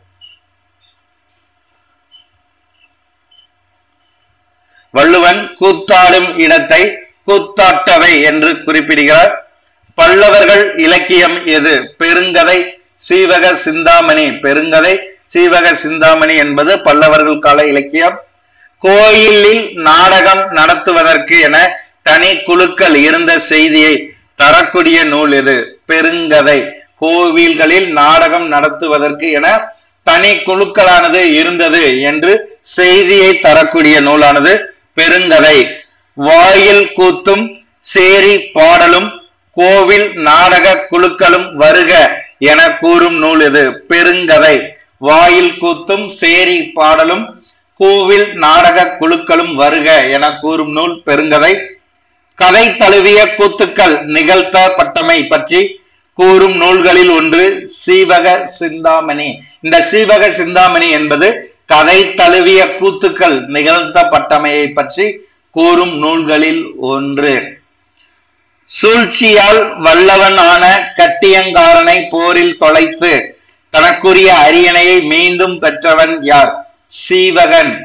வள்ளுவன் கூத்தாடும் இடத்தை கூத்தாட்டவை என்று குறிப்பிடுகிறார் பல்லவர்கள் இலக்கியம் எது பெருங்கதை சீவக சிந்தாமணி பெருங்கதை சீவக சிந்தாமணி என்பது பல்லவர்கள் கால இலக்கியம் கோயிலில் நாடகம் நடத்துவதற்கு என தனி குழுக்கள் இருந்த செய்தியை தரக்கூடிய நூல் எது பெருங்கதை கோவில்களில் நாடகம் நடத்துவதற்கு என தனி குழுக்களானது இருந்தது என்று செய்தியை தரக்கூடிய நூலானது பெருங்கதை வாயில் கூத்தும் சேரி பாடலும் கோவில் நாடக குழுக்களும் வருக என கூறும் நூல் எது பெருங்கதை வாயில் கூத்தும் சேரி பாடலும் கோவில் நாடக குழுக்களும் வருக என கூறும் நூல் பெருங்கதை கதை தழுவிய கூத்துக்கள் நிகழ்த்தப்பட்டமை பற்றி கூறும் நூல்களில் ஒன்று சீவக சிந்தாமணி இந்த சீவக சிந்தாமணி என்பது கதை தழுவிய கூத்துக்கள் நிகழ்த்தப்பட்டமையை பற்றி கூறும் நூல்களில் ஒன்று சூழ்ச்சியால் வல்லவனான கட்டியங்காரனை போரில் தொலைத்து தனக்குரிய அரியணையை மீண்டும் பெற்றவன் யார் சீவகன்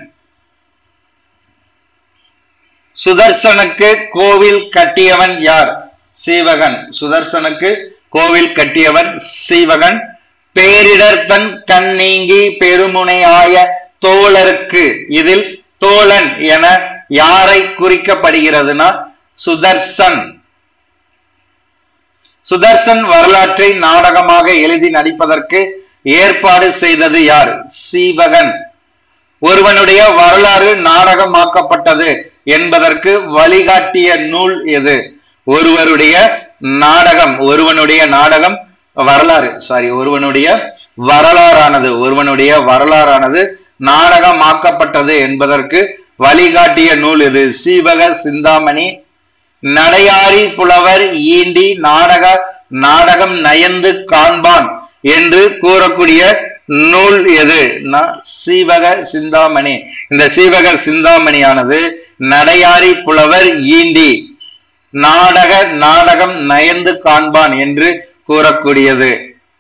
சுதர்சனுக்கு கோவில் கட்டியவன் யார் சீவகன் சுதர்சனுக்கு கோவில் கட்டியவன் சீவகன் பேரிடர் தன் கண் நீங்கி பெருமுனையாய தோழருக்கு இதில் தோழன் என யாரை குறிக்கப்படுகிறதுனா சுதர்சன் சுதர்சன் வரலாற்றை நாடகமாக எழுதி நடிப்பதற்கு ஏற்பாடு செய்தது யார் சீவகன் ஒருவனுடைய வரலாறு நாடகமாக்கப்பட்டது என்பதற்கு வழிகாட்டிய நூல் எது ஒருவருடைய நாடகம் ஒருவனுடைய நாடகம் வரலாறு சாரி ஒருவனுடைய வரலாறானது ஒருவனுடைய வரலாறானது நாடகமாக்கப்பட்டது என்பதற்கு வழிகாட்டிய நூல் எது சீவக சிந்தாமணி நடையாரி புலவர் ஈண்டி நாடக நாடகம் நயந்து காண்பான் என்று கூறக்கூடிய நூல் எது ந- சீவக சிந்தாமணி இந்த சீவக சிந்தாமணியானது நடையாரி புலவர் ஈண்டி நாடக நாடகம் நயந்து காண்பான் என்று கூறக்கூடியது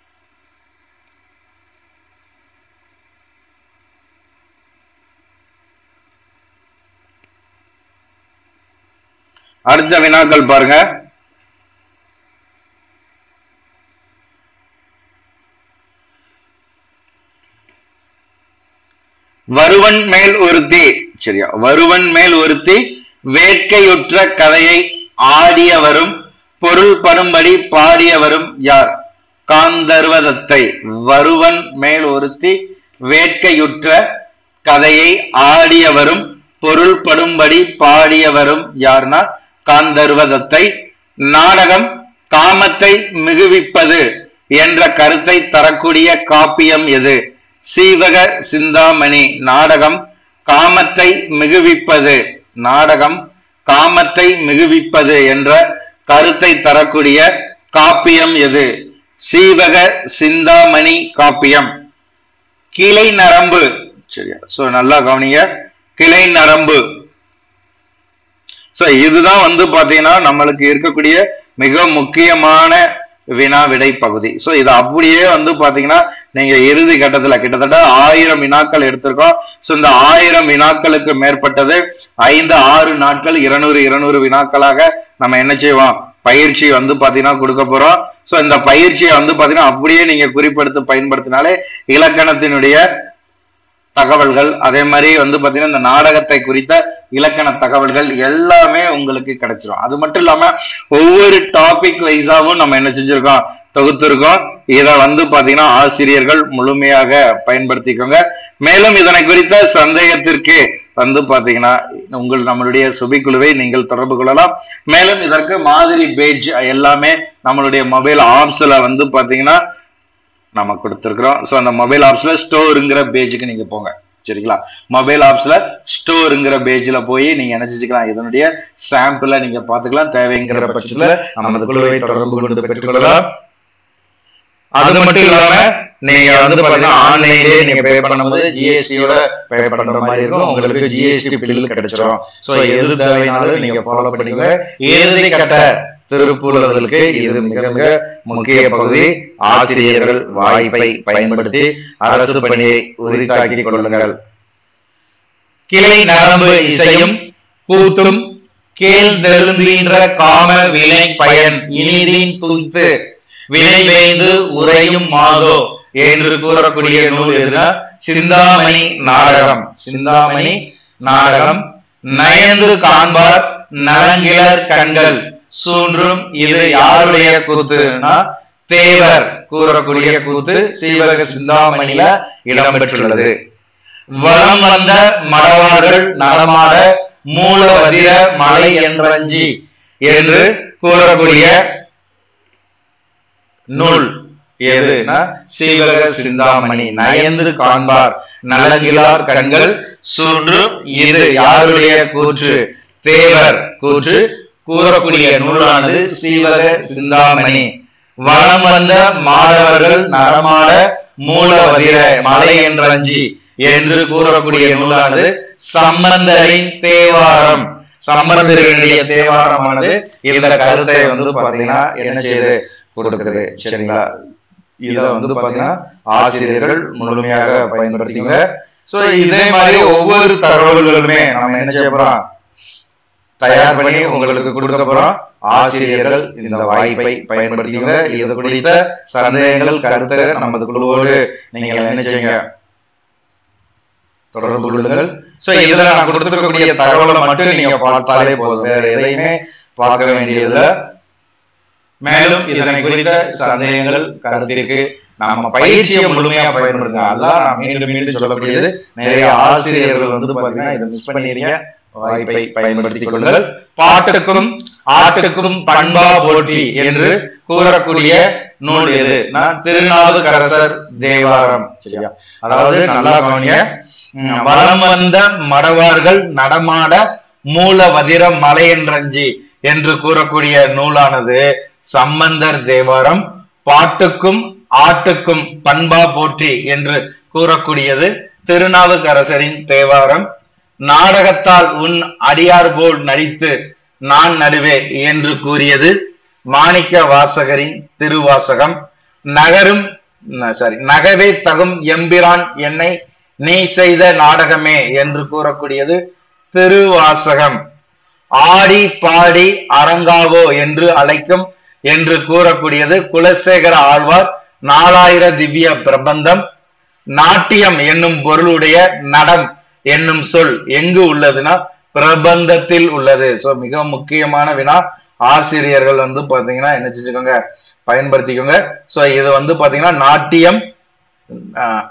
அடுத்த வினாக்கள் பாருங்க வருவன் மேல் ஒருத்தி சரியா வருவன் மேல் ஒருத்தி வேட்கையுற்ற கதையை ஆடியவரும் பொருள் படும்படி பாடியவரும் யார் காந்தர்வதத்தை வருவன் மேல் ஒருத்தி வேட்கையுற்ற கதையை ஆடியவரும் பொருள் படும்படி பாடியவரும் யார்னா காந்தர்வதத்தை நாடகம் காமத்தை மிகுவிப்பது என்ற கருத்தை தரக்கூடிய காப்பியம் எது சீவக சிந்தாமணி நாடகம் காமத்தை மிகுவிப்பது நாடகம் காமத்தை மிகுவிப்பது என்ற கருத்தை தரக்கூடிய காப்பியம் எது சீவக சிந்தாமணி காப்பியம் கிளை நரம்பு சரியா சோ நல்லா கவனிங்க கிளை நரம்பு சோ இதுதான் வந்து பாத்தீங்கன்னா நம்மளுக்கு இருக்கக்கூடிய மிக முக்கியமான வினா விடை பகுதி சோ இது அப்படியே வந்து பாத்தீங்கன்னா நீங்க இறுதி கட்டத்துல கிட்டத்தட்ட ஆயிரம் வினாக்கள் எடுத்திருக்கோம் சோ இந்த ஆயிரம் வினாக்களுக்கு மேற்பட்டது ஐந்து ஆறு நாட்கள் இருநூறு இருநூறு வினாக்களாக நம்ம என்ன செய்வோம் பயிற்சி வந்து பாத்தீங்கன்னா கொடுக்க போறோம் சோ இந்த பயிற்சியை வந்து பாத்தீங்கன்னா அப்படியே நீங்க குறிப்பெடுத்து பயன்படுத்தினாலே இலக்கணத்தினுடைய தகவல்கள் அதே மாதிரி வந்து பாத்தீங்கன்னா இந்த நாடகத்தை குறித்த இலக்கண தகவல்கள் எல்லாமே உங்களுக்கு கிடைச்சிரும் அது மட்டும் இல்லாம ஒவ்வொரு டாபிக் வைஸாவும் நம்ம என்ன செஞ்சிருக்கோம் தொகுத்திருக்கோம் இதை வந்து பாத்தீங்கன்னா ஆசிரியர்கள் முழுமையாக பயன்படுத்திக்கோங்க மேலும் இதனை குறித்த சந்தேகத்திற்கு வந்து பாத்தீங்கன்னா உங்கள் நம்மளுடைய சுபிக்குழுவை நீங்கள் தொடர்பு கொள்ளலாம் மேலும் இதற்கு மாதிரி பேஜ் எல்லாமே நம்மளுடைய மொபைல் ஆப்ஸ்ல வந்து பாத்தீங்கன்னா நம்ம கொடுத்துருக்குறோம் ஸோ அந்த மொபைல் ஆப்ஸ்ல ஸ்டோருங்கிற பேஜுக்கு நீங்க போங்க சரிங்களா மொபைல் ஆப்ஸ்ல ஸ்டோருங்கிற பேஜ்ல போய் நீங்க என்ன செஞ்சுக்கலாம் இதனுடைய சாம்பிள நீங்க பாத்துக்கலாம் தேவைங்கிற பட்சத்துல நமது குழுவை தொடர்பு கொண்டு பெற்றுக்கொள்ளலாம் அது மட்டும் இல்லாம நீங்க வந்து பாத்தீங்கன்னா ஆன்லைன்லயே நீங்க பே பண்ணும்போது ஜிஎஸ்டியோட பே பண்ற மாதிரி இருக்கும் உங்களுக்கு ஜிஎஸ்டி பில் கிடைச்சிரும் சோ எது தேவைனாலும் நீங்க ஃபாலோ பண்ணிக்கோங்க இறுதி கட்ட திருப்பூர்களுக்கு இது மிக மிக முக்கிய பகுதி ஆசிரியர்கள் வாய்ப்பை பயன்படுத்தி அரசு பணியை உரித்தாக்கிக் கொள்ளுங்கள் கிளை நரம்பு இசையும் கூத்தும் கேழ்ந்தெழுந்துகின்ற காம வினை பயன் இனிதின் துய்த்து வினை வேந்து உரையும் மாதோ என்று கூறக்கூடிய நூல் எதுனா சிந்தாமணி நாடகம் சிந்தாமணி நாடகம் நயந்து காண்பார் நலங்கிலர் கண்கள் சூன்றும் இது யாருடைய கூத்துனா தேவர் கூறக்கூடிய கூத்து சீவக சிந்தாமணியில இடம்பெற்றுள்ளது வலம் வந்த மடவார்கள் நடமாட மூலவதிர மலை என்றஞ்சி என்று கூறக்கூடிய நூல் எதுனா சீவக சிந்தாமணி நயந்து காண்பார் நலங்கிலார் கண்கள் சுன்று இது யாருடைய கூற்று தேவர் கூற்று கூறக்கூடிய நூலானது சீவக சிந்தாமணி வனம் வந்த மாணவர்கள் நடமாட மூலவதிர மலை என்றஞ்சி என்று கூறக்கூடிய நூலானது சம்பந்தரின் தேவாரம் சம்பந்தருடைய தேவாரமானது இந்த கருத்தை வந்து பாத்தீங்கன்னா என்ன செய்யுது கொடுக்குது சரிங்களா இத வந்து பாத்தீங்கன்னா ஆசிரியர்கள் முழுமையாக பயன்படுத்திங்க சோ இதே மாதிரி ஒவ்வொரு தகவல்களுமே நம்ம என்ன செய்ய போறோம் தயார் பண்ணி உங்களுக்கு கொடுக்க போறோம் ஆசிரியர்கள் இந்த வாய்ப்பை பயன்படுத்திங்க இது குறித்த சந்தேகங்கள் கருத்துகள் நமது குழுவோடு நீங்கள் என்ன செய்யுங்க தொடர்பு கொள்ளுங்கள் சோ இதுல நான் கொடுத்திருக்கக்கூடிய தகவலை மட்டும் நீங்க பார்த்தாலே போதும் வேற எதையுமே பார்க்க வேண்டியதில்லை மேலும் இதனை குறித்த சந்தேகங்கள் கருத்திற்கு நம்ம பயிற்சியை முழுமையா பயன்படுத்துங்க அதான் நான் மீண்டும் மீண்டும் சொல்லக்கூடியது நிறைய ஆசிரியர்கள் வந்து பாத்தீங்கன்னா இதை மிஸ் பண்ணிருங்க வாய்ப்பை பயன்படுத்திக் கொள்ளுங்கள் பாட்டுக்கும் ஆட்டுக்கும் பண்பா போற்றி என்று கூறக்கூடிய நூல் எது நான் திருநாவுக்கரசர் தேவாரம் சரியா அதாவது நல்லா கவனிய வளம் வந்த மடவார்கள் நடமாட மூலவதிர மலையன்றஞ்சி என்று கூறக்கூடிய நூலானது சம்பந்தர் தேவாரம் பாட்டுக்கும் ஆட்டுக்கும் பண்பா போற்றி என்று கூறக்கூடியது திருநாவுக்கரசரின் தேவாரம் நாடகத்தால் உன் அடியார் போல் நடித்து நான் நடுவே என்று கூறியது மாணிக்க வாசகரின் திருவாசகம் நகரும் சாரி நகவே தகும் எம்பிரான் என்னை நீ செய்த நாடகமே என்று கூறக்கூடியது திருவாசகம் ஆடி பாடி அரங்காவோ என்று அழைக்கும் என்று கூறக்கூடியது குலசேகர ஆழ்வார் நாலாயிர திவ்ய பிரபந்தம் நாட்டியம் என்னும் பொருளுடைய நடம் என்னும் சொல் எங்கு உள்ளதுன்னா பிரபந்தத்தில் உள்ளது சோ மிக முக்கியமான வினா ஆசிரியர்கள் வந்து பாத்தீங்கன்னா என்ன செஞ்சுக்கோங்க பயன்படுத்திக்கோங்க சோ இது வந்து பாத்தீங்கன்னா நாட்டியம் ஆஹ்,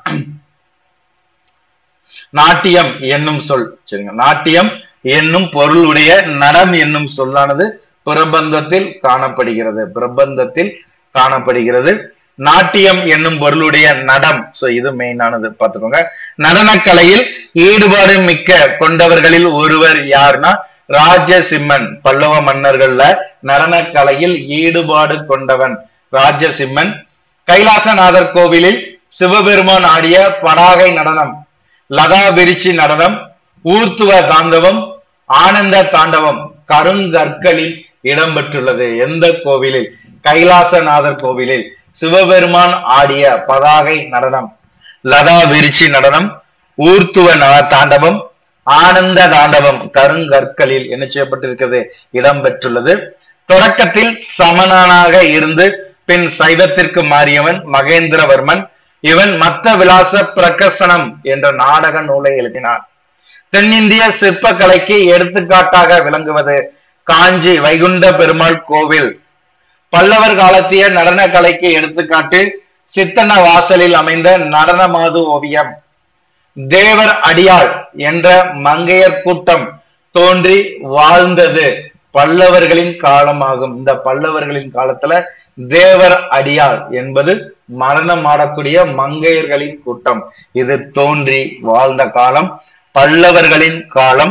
நாட்டியம் என்னும் சொல் சரிங்க நாட்டியம் என்னும் பொருளுடைய நடம் என்னும் சொல்லானது பிரபந்தத்தில் காணப்படுகிறது பிரபந்தத்தில் காணப்படுகிறது நாட்டியம் என்னும் பொருளுடைய நடம் சோ இது மெயினானது பார்த்துக்கோங்க நடனக்கலையில் ஈடுபாடு மிக்க கொண்டவர்களில் ஒருவர் யாருன்னா ராஜசிம்மன் பல்லவ மன்னர்கள்ல நடனக்கலையில் ஈடுபாடு கொண்டவன் ராஜசிம்மன் கைலாசநாதர் கோவிலில் சிவபெருமான் ஆடிய படாகை நடனம் லதா விரிச்சி நடனம் ஊர்த்துவ தாண்டவம் ஆனந்த தாண்டவம் கருங்கற்களில் இடம்பெற்றுள்ளது எந்த கோவிலில் கைலாசநாதர் கோவிலில் சிவபெருமான் ஆடிய பதாகை நடனம் லதா விரிச்சி நடனம் ஊர்த்துவ ந- தாண்டவம் ஆனந்த தாண்டவம் கருங்கற்களில் என்ன செய்யப்பட்டிருக்கிறது இடம்பெற்றுள்ளது தொடக்கத்தில் சமணனாக இருந்து பின் சைவத்திற்கு மாறியவன் மகேந்திரவர்மன் இவன் மத்த விலாச பிரகசனம் என்ற நாடக நூலை எழுதினார் தென்னிந்திய சிற்பக்கலைக்கு எடுத்துக்காட்டாக விளங்குவது காஞ்சி வைகுண்ட பெருமாள் கோவில் பல்லவர் காலத்திய நடன கலைக்கு எடுத்துக்காட்டு சித்தன்ன வாசலில் அமைந்த நடனமாது ஓவியம் தேவர் அடியாள் என்ற மங்கையர் கூட்டம் தோன்றி வாழ்ந்தது பல்லவர்களின் காலமாகும் இந்த பல்லவர்களின் காலத்துல தேவர் அடியாள் என்பது மரணம் ஆடக்கூடிய மங்கையர்களின் கூட்டம் இது தோன்றி வாழ்ந்த காலம் பல்லவர்களின் காலம்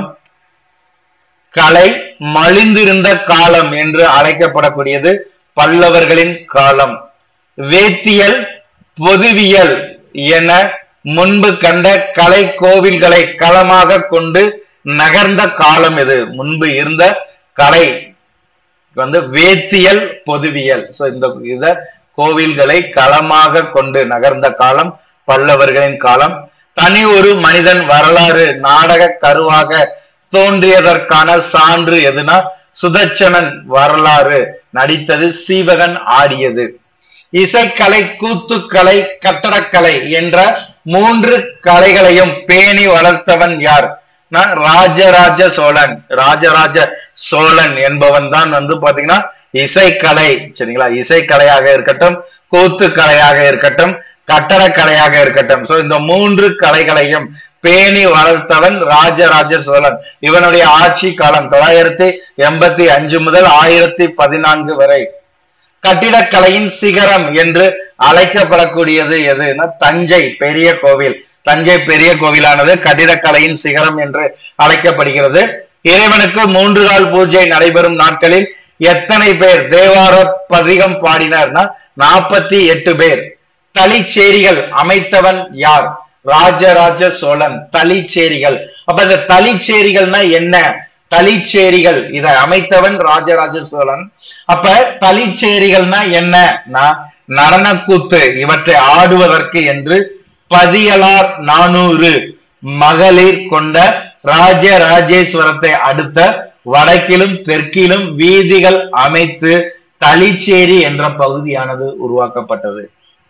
கலை மலிந்திருந்த காலம் என்று அழைக்கப்படக்கூடியது பல்லவர்களின் காலம் வேத்தியல் பொதுவியல் என முன்பு கண்ட கலை கோவில்களை களமாக கொண்டு நகர்ந்த காலம் இது முன்பு இருந்த கலை வந்து வேத்தியல் பொதுவியல் சோ இந்த இத கோவில்களை களமாக கொண்டு நகர்ந்த காலம் பல்லவர்களின் காலம் தனி ஒரு மனிதன் வரலாறு நாடக கருவாக தோன்றியதற்கான சான்று எதுனா சுதர்சனன் வரலாறு நடித்தது சீவகன் ஆடியது இசைக்கலை கூத்துக்கலை கட்டடக்கலை என்ற மூன்று கலைகளையும் பேணி வளர்த்தவன் யார் நான் ராஜராஜ சோழன் ராஜராஜ சோழன் என்பவன் தான் வந்து பாத்தீங்கன்னா இசைக்கலை சரிங்களா இசைக்கலையாக இருக்கட்டும் கூத்துக்கலையாக இருக்கட்டும் கட்டடக்கலையாக இருக்கட்டும் சோ இந்த மூன்று கலைகளையும் பேணி வளர்த்தவன் ராஜராஜ சோழன் இவனுடைய ஆட்சி காலம் தொள்ளாயிரத்தி எண்பத்தி அஞ்சு முதல் ஆயிரத்தி பதினான்கு வரை கட்டிடக்கலையின் சிகரம் என்று அழைக்கப்படக்கூடியது எதுனா தஞ்சை பெரிய கோவில் தஞ்சை பெரிய கோவிலானது கட்டிடக்கலையின் சிகரம் என்று அழைக்கப்படுகிறது இறைவனுக்கு மூன்று கால் பூஜை நடைபெறும் நாட்களில் எத்தனை பேர் தேவார பதிகம் பாடினார்னா நாற்பத்தி எட்டு பேர் தளிச்சேரிகள் அமைத்தவன் யார் ராஜராஜ சோழன் தளிச்சேரிகள் அப்ப இந்த தளிச்சேரிகள்னா என்ன தளிச்சேரிகள் இதை அமைத்தவன் ராஜராஜ சோழன் அப்ப தளிச்சேரிகள்னா என்ன நடனக்கூத்து இவற்றை ஆடுவதற்கு என்று பதியலார் நானூறு மகளிர் கொண்ட ராஜராஜேஸ்வரத்தை அடுத்த வடக்கிலும் தெற்கிலும் வீதிகள் அமைத்து தளிச்சேரி என்ற பகுதியானது உருவாக்கப்பட்டது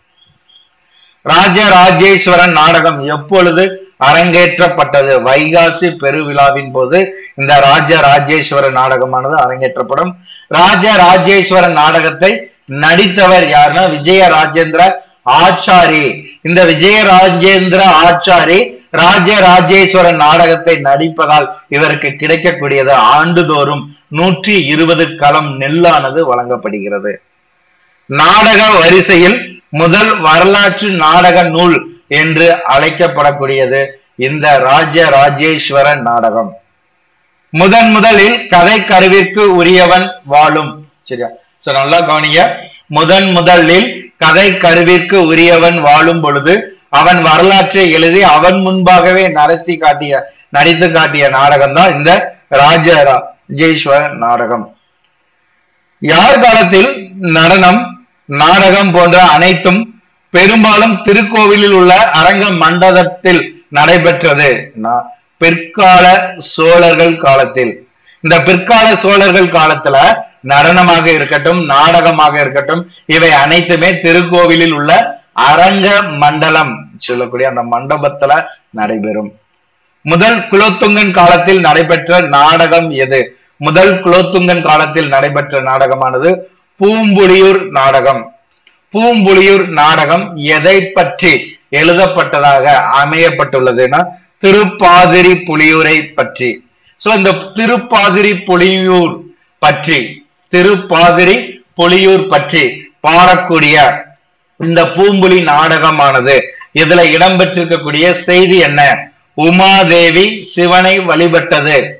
ராஜராஜேஸ்வரன் நாடகம் எப்பொழுது அரங்கேற்றப்பட்டது வைகாசி பெருவிழாவின் போது இந்த ராஜராஜேஸ்வரன் நாடகமானது அரங்கேற்றப்படும் ராஜராஜேஸ்வரன் நாடகத்தை நடித்தவர் யாருன்னா விஜய ராஜேந்திர ஆச்சாரி இந்த விஜய ராஜேந்திர ஆச்சாரி ராஜராஜேஸ்வரன் நாடகத்தை நடிப்பதால் இவருக்கு கிடைக்கக்கூடியது ஆண்டுதோறும் நூற்றி இருபது களம் நெல்லானது வழங்கப்படுகிறது நாடக வரிசையில் முதல் வரலாற்று நாடக நூல் என்று அழைக்கப்படக்கூடியது இந்த ராஜ ராஜேஸ்வரன் நாடகம் முதன் முதலில் கதை கருவிற்கு உரியவன் வாழும் சரியா சோ நல்லா கவனிங்க முதன் முதலில் கதை கருவிற்கு உரியவன் வாழும் பொழுது அவன் வரலாற்றை எழுதி அவன் முன்பாகவே நடத்தி காட்டிய நடித்து காட்டிய நாடகம் தான் இந்த ராஜ ராஜேஸ்வரன் நாடகம் யார் காலத்தில் நடனம் நாடகம் போன்ற அனைத்தும் பெரும்பாலும் திருக்கோவிலில் உள்ள அரங்க மண்டபத்தில் நடைபெற்றது நா- பிற்கால சோழர்கள் காலத்தில் இந்த பிற்கால சோழர்கள் காலத்துல நடனமாக இருக்கட்டும் நாடகமாக இருக்கட்டும் இவை அனைத்துமே திருக்கோவிலில் உள்ள அரங்க மண்டலம் சொல்லக்கூடிய அந்த மண்டபத்துல நடைபெறும் முதல் குலோத்துங்கன் காலத்தில் நடைபெற்ற நாடகம் எது முதல் குலோத்துங்கன் காலத்தில் நடைபெற்ற நாடகமானது பூம்புலியூர் நாடகம் பூம்புலியூர் நாடகம் எதை பற்றி எழுதப்பட்டதாக அமையப்பட்டுள்ளதுன்னா திருப்பாதிரி புலியூரை பற்றி சோ இந்த திருப்பாதிரி புலியூர் பற்றி திருப்பாதிரி புலியூர் பற்றி பாடக்கூடிய இந்த பூம்புலி நாடகமானது இதுல இடம்பெற்றிருக்கக்கூடிய செய்தி என்ன உமாதேவி சிவனை வழிபட்டது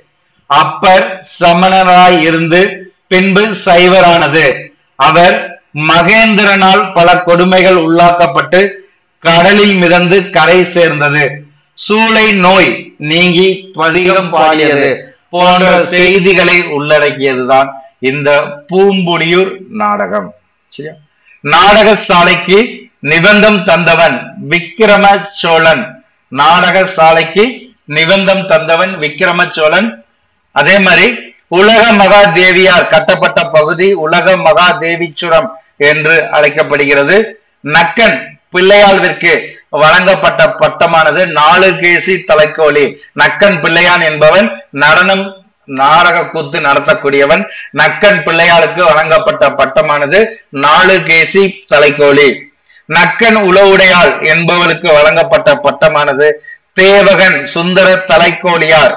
அப்பர் சமணராய் இருந்து பின்பு சைவரானது அவர் மகேந்திரனால் பல கொடுமைகள் உள்ளாக்கப்பட்டு கடலில் மிதந்து கரை சேர்ந்தது சூளை நோய் நீங்கி பதிகம் பாடியது போன்ற செய்திகளை உள்ளடக்கியதுதான் இந்த பூம்புடியூர் நாடகம் சரியா நாடக சாலைக்கு நிபந்தம் தந்தவன் விக்கிரம சோழன் நாடக சாலைக்கு நிபந்தம் தந்தவன் விக்கிரம சோழன் அதே மாதிரி உலக மகா தேவியார் கட்டப்பட்ட பகுதி உலக மகா தேவிச்சுரம் என்று அழைக்கப்படுகிறது நக்கன் பிள்ளையாழ்விற்கு வழங்கப்பட்ட பட்டமானது நாலு கேசி தலைக்கோழி நக்கன் பிள்ளையான் என்பவன் நடனம் நாடக கூத்து நடத்தக்கூடியவன் நக்கன் பிள்ளையாளுக்கு வழங்கப்பட்ட பட்டமானது நாலு கேசி தலைக்கோழி நக்கன் உளவுடையாள் என்பவளுக்கு வழங்கப்பட்ட பட்டமானது தேவகன் சுந்தர தலைக்கோழியார்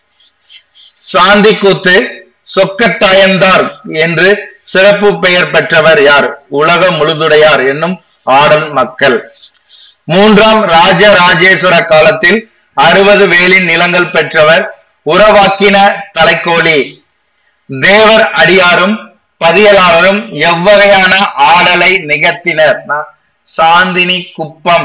சாந்தி கூத்து சொக்கட்டாயந்தார் என்று சிறப்பு பெயர் பெற்றவர் யார் உலக முழுதுடையார் என்னும் ஆடல் மக்கள் மூன்றாம் ராஜ ராஜேஸ்வர காலத்தில் அறுபது வேலின் நிலங்கள் பெற்றவர் உறவாக்கின தலைக்கோழி தேவர் அடியாரும் பதியலாளரும் எவ்வகையான ஆடலை நிகழ்த்தினர் சாந்தினி குப்பம்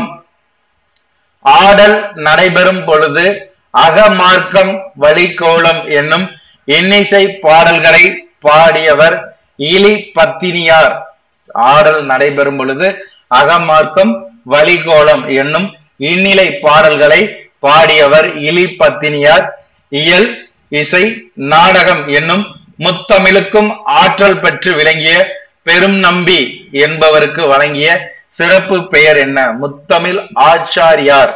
ஆடல் நடைபெறும் பொழுது அகமார்க்கம் வழிகோலம் என்னும் இன்னிசை பாடல்களை பாடியவர் இலி பத்தினியார் ஆடல் நடைபெறும் பொழுது அகமார்க்கம் வழிகோலம் என்னும் இன்னிலை பாடல்களை பாடியவர் இலி பத்தினியார் இயல் இசை நாடகம் என்னும் முத்தமிழுக்கும் ஆற்றல் பெற்று விளங்கிய பெரும் நம்பி என்பவருக்கு வழங்கிய சிறப்பு பெயர் என்ன முத்தமிழ் ஆச்சாரியார்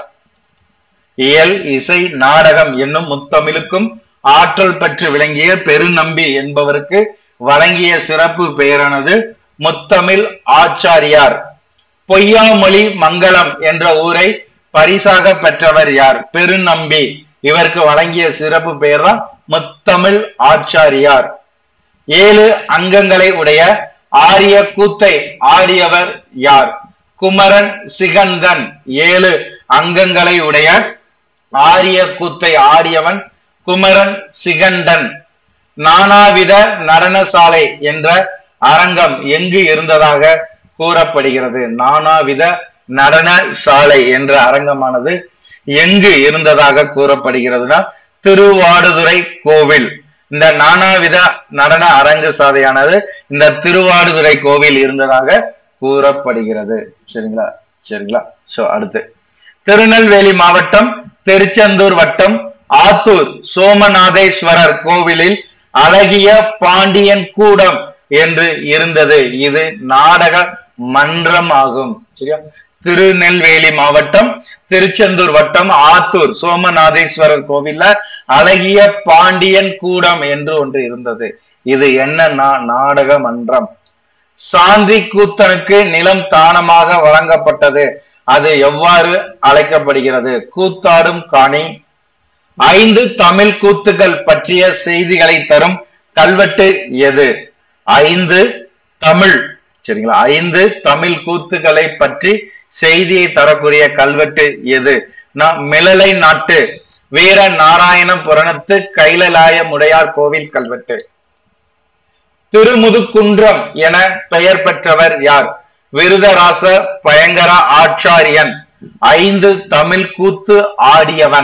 இயல் இசை நாடகம் என்னும் முத்தமிழுக்கும் ஆற்றல் பெற்று விளங்கிய பெருநம்பி என்பவருக்கு வழங்கிய சிறப்பு பெயரானது முத்தமிழ் ஆச்சாரியார் பொய்யாமொழி மங்களம் என்ற ஊரை பரிசாக பெற்றவர் யார் பெருநம்பி இவருக்கு வழங்கிய சிறப்பு பெயர் தான் முத்தமிழ் ஆச்சாரியார் ஏழு அங்கங்களை உடைய ஆரிய கூத்தை ஆடியவர் யார் குமரன் சிகந்தன் ஏழு அங்கங்களை உடைய ஆரிய கூத்தை ஆடியவன் குமரன் சிகண்டன் நானாவித நடனசாலை என்ற அரங்கம் எங்கு இருந்ததாக கூறப்படுகிறது நானாவித நடன சாலை என்ற அரங்கமானது எங்கு இருந்ததாக கூறப்படுகிறதுனா திருவாடுதுறை கோவில் இந்த நானாவித நடன அரங்கு சாலையானது இந்த திருவாடுதுறை கோவில் இருந்ததாக கூறப்படுகிறது சரிங்களா சரிங்களா சோ அடுத்து திருநெல்வேலி மாவட்டம் திருச்செந்தூர் வட்டம் ஆத்தூர் சோமநாதேஸ்வரர் கோவிலில் அழகிய பாண்டியன் கூடம் என்று இருந்தது இது நாடக மன்றம் ஆகும் சரியா திருநெல்வேலி மாவட்டம் திருச்செந்தூர் வட்டம் ஆத்தூர் சோமநாதேஸ்வரர் கோவில்ல அழகிய பாண்டியன் கூடம் என்று ஒன்று இருந்தது இது என்ன நா- நாடக மன்றம் சாந்தி கூத்தனுக்கு நிலம் தானமாக வழங்கப்பட்டது அது எவ்வாறு அழைக்கப்படுகிறது கூத்தாடும் காணி ஐந்து தமிழ் கூத்துக்கள் பற்றிய செய்திகளை தரும் கல்வெட்டு எது ஐந்து தமிழ் சரிங்களா ஐந்து தமிழ் கூத்துக்களை பற்றி செய்தியை தரக்கூடிய கல்வெட்டு எது நான் மிளலை நாட்டு வீர நாராயண புராணத்து கைலலாய முடையார் கோவில் கல்வெட்டு திருமுதுகுன்றம் என பெயர் பெற்றவர் யார் விருதராச பயங்கர ஆச்சாரியன் ஐந்து தமிழ் கூத்து ஆடியவன்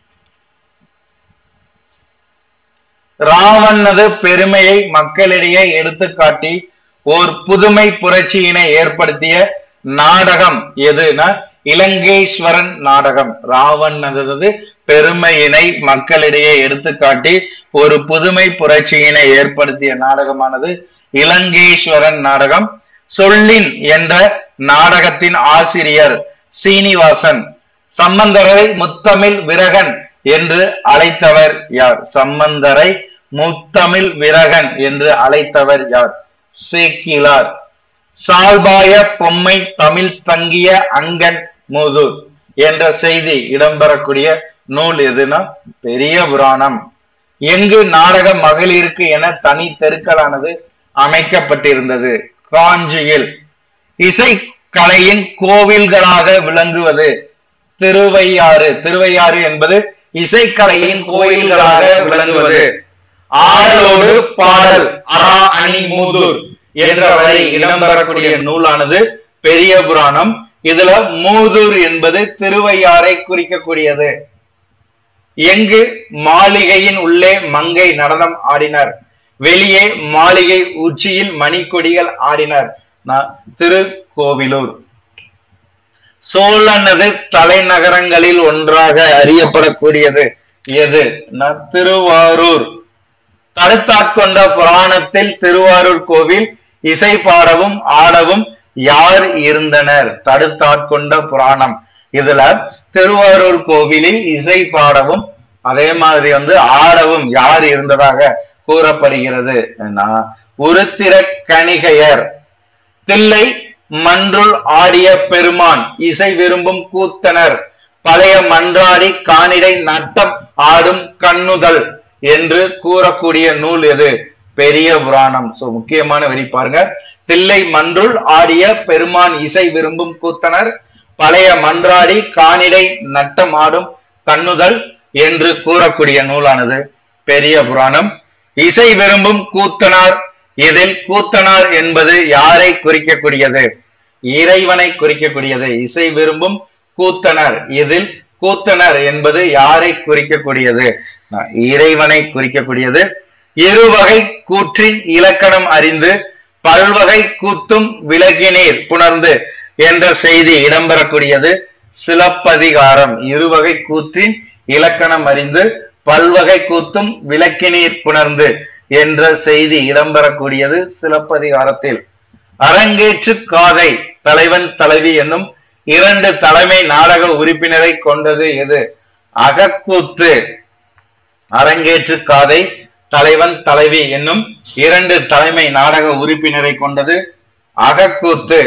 ராவணனது பெருமையை மக்களிடையே எடுத்துக்காட்டி ஓர் புதுமை புரட்சியினை ஏற்படுத்திய நாடகம் எதுனா இலங்கேஸ்வரன் நாடகம் ராவணனது பெருமையினை மக்களிடையே எடுத்துக்காட்டி ஒரு புதுமை புரட்சியினை ஏற்படுத்திய நாடகமானது இலங்கேஸ்வரன் நாடகம் சொல்லின் என்ற நாடகத்தின் ஆசிரியர் சீனிவாசன் சம்பந்தரை முத்தமிழ் விரகன் என்று அழைத்தவர் யார் சம்பந்தரை முத்தமிழ் விரகன் என்று அழைத்தவர் யார் சேக்கிலார் சால்பாய பொம்மை தமிழ் தங்கிய அங்கன் மூதூர் என்ற செய்தி இடம்பெறக்கூடிய நூல் எதுனா பெரிய புராணம் எங்கு நாடக மகளிருக்கு என தனி தெருக்களானது அமைக்கப்பட்டிருந்தது காஞ்சியில் இசை கலையின் கோவில்களாக விளங்குவது திருவையாறு திருவையாறு என்பது இசைக்கலையின் கோயில்களாக விளங்குவது ஆடலோடு பாடல் அரா அணி மூதூர் என்ற வரை இடம்பெறக்கூடிய நூலானது பெரிய புராணம் இதுல மூதூர் என்பது திருவையாறை குறிக்கக்கூடியது எங்கு மாளிகையின் உள்ளே மங்கை நடனம் ஆடினர் வெளியே மாளிகை உச்சியில் மணிக்கொடிகள் ஆடினர் ந- திருக்கோவிலூர் சோழனது தலைநகரங்களில் ஒன்றாக அறியப்படக்கூடியது எது ந- திருவாரூர் தடுத்தாட்கொண்ட புராணத்தில் திருவாரூர் கோவில் இசை பாடவும் ஆடவும் யார் இருந்தனர் தடுத்தாட்கொண்ட புராணம் இதுல திருவாரூர் கோவிலில் இசை பாடவும் அதே மாதிரி வந்து ஆடவும் யார் இருந்ததாக கூறப்படுகிறது உருத்திர கணிகையர் தில்லை மன்றுள் ஆடிய பெருமான் இசை விரும்பும் கூத்தனர் பழைய மன்றாடி காணிடை நட்டம் ஆடும் கண்ணுதல் என்று கூறக்கூடிய நூல் எது பெரிய புராணம் சோ முக்கியமான வரி பாருங்க தில்லை மன்றுள் ஆடிய பெருமான் இசை விரும்பும் கூத்தனர் பழைய மன்றாடி காணிடை நட்டம் ஆடும் கண்ணுதல் என்று கூறக்கூடிய நூலானது பெரிய புராணம் இசை விரும்பும் கூத்தனார் இதில் கூத்தனார் என்பது யாரை குறிக்கக்கூடியது இறைவனை குறிக்கக்கூடியது இசை விரும்பும் கூத்தனர் இதில் கூத்தனர் என்பது யாரை குறிக்கக்கூடியது அஹ் இறைவனை குறிக்கக்கூடியது இருவகை கூற்றின் இலக்கணம் அறிந்து பல்வகை கூத்தும் விலகினீர் புணர்ந்து என்ற செய்தி இடம்பெறக்கூடியது சிலப்பதிகாரம் இருவகை கூற்றின் இலக்கணம் அறிந்து பல்வகை கூத்தும் விளக்கினீர் புணர்ந்து என்ற செய்தி இடம்பெறக்கூடியது சிலப்பதிகாரத்தில் அரங்கேற்று காதை தலைவன் தலைவி என்னும் இரண்டு தலைமை நாடக உறுப்பினரை கொண்டது எது அகக்கூத்து அரங்கேற்று காதை தலைவன் தலைவி என்னும் இரண்டு தலைமை நாடக உறுப்பினரை கொண்டது அகக்கூத்து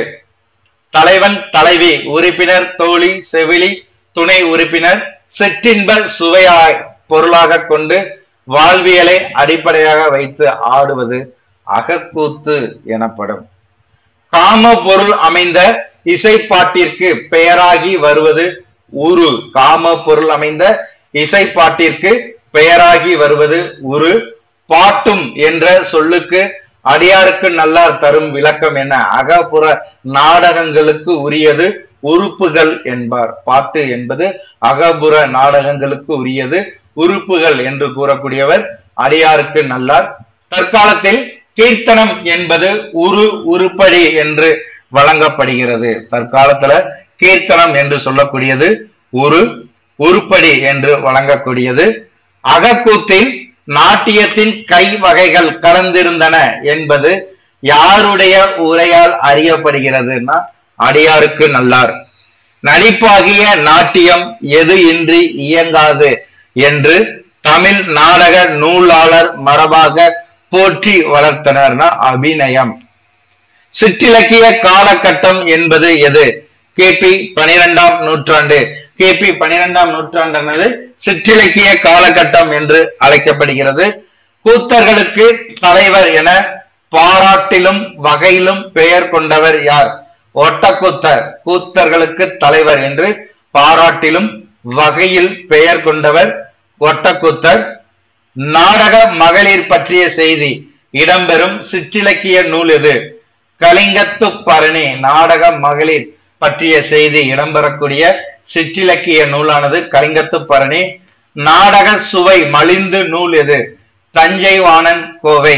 தலைவன் தலைவி உறுப்பினர் தோழி செவிலி துணை உறுப்பினர் சிற்றின்ப சுவையாய் பொருளாக கொண்டு வாழ்வியலை அடிப்படையாக வைத்து ஆடுவது அகக்கூத்து எனப்படும் காம பொருள் அமைந்த இசைப்பாட்டிற்கு பெயராகி வருவது உரு காம பொருள் அமைந்த இசைப்பாட்டிற்கு பெயராகி வருவது உரு பாட்டும் என்ற சொல்லுக்கு அடியாருக்கு நல்லார் தரும் விளக்கம் என்ன அகப்புற நாடகங்களுக்கு உரியது உறுப்புகள் என்பார் பாட்டு என்பது அகபுற நாடகங்களுக்கு உரியது உறுப்புகள் என்று கூறக்கூடியவர் அடியாருக்கு நல்லார் தற்காலத்தில் கீர்த்தனம் என்பது உரு உருப்படி என்று வழங்கப்படுகிறது தற்காலத்துல கீர்த்தனம் என்று சொல்லக்கூடியது உரு உருப்படி என்று வழங்கக்கூடியது அகக்கூத்தில் நாட்டியத்தின் கை வகைகள் கலந்திருந்தன என்பது யாருடைய உரையால் அறியப்படுகிறதுன்னா அடியாருக்கு நல்லார் நடிப்பாகிய நாட்டியம் எது இன்றி இயங்காது என்று தமிழ் நாடக நூலாளர் மரபாக போற்றி வளர்த்தனர்னா அபிநயம் சிற்றிலக்கிய காலகட்டம் என்பது எது கிபி பனிரெண்டாம் நூற்றாண்டு கிபி பனிரெண்டாம் நூற்றாண்டானது சிற்றிலக்கிய காலகட்டம் என்று அழைக்கப்படுகிறது கூத்தர்களுக்கு தலைவர் என பாராட்டிலும் வகையிலும் பெயர் கொண்டவர் யார் ஒட்டக்கூத்தர் கூத்தர்களுக்கு தலைவர் என்று பாராட்டிலும் வகையில் பெயர் கொண்டவர் ஒட்டக்கூத்தர் நாடக மகளிர் பற்றிய செய்தி இடம்பெறும் சிற்றிலக்கிய நூல் எது கலிங்கத்து பரணி நாடக மகளிர் பற்றிய செய்தி இடம்பெறக்கூடிய சிற்றிலக்கிய நூலானது கலிங்கத்து பரணி நாடக சுவை மலிந்து நூல் எது தஞ்சை வாணன் கோவை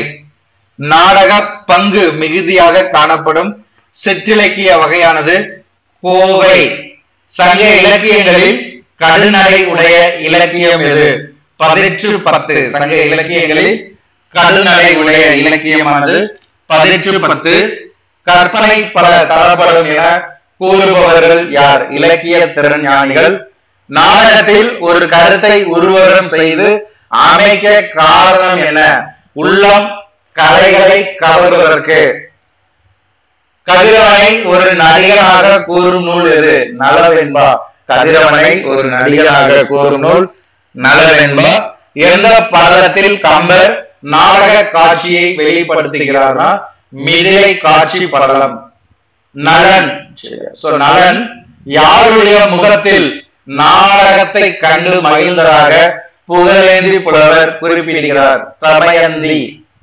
நாடக பங்கு மிகுதியாக காணப்படும் சிற்றிலக்கிய வகையானது கோவை சங்க இலக்கியங்களில் கடுநடை உடைய இலக்கியம் எது பதிற்று பத்து சங்க இலக்கியங்களில் கடுநடை உடைய இலக்கியமானது பதிற்று பத்து கற்பனை பல தரப்படும் என கூறுபவர்கள் யார் இலக்கிய திறஞானிகள் நாடகத்தில் ஒரு கருத்தை உருவகம் செய்து அமைக்க காரணம் என உள்ளம் கலைகளை கவர்வதற்கு கதிரவனை ஒரு நடிகனாக கூறும் நூல் எது நலவென்பா கதிரவனை ஒரு நடிகனாக கூறும் நூல் நலவென்பா எந்த படலத்தில் கம்பர் நாடக காட்சியை வெளிப்படுத்துகிறார்னா மிதிலை காட்சி படலம் நலன் So, நலன் யாருடைய முகத்தில் நாடகத்தை கண்டு மகிழ்ந்ததாக புகழேந்தி புலவர் குறிப்பிடுகிறார் தமயந்தி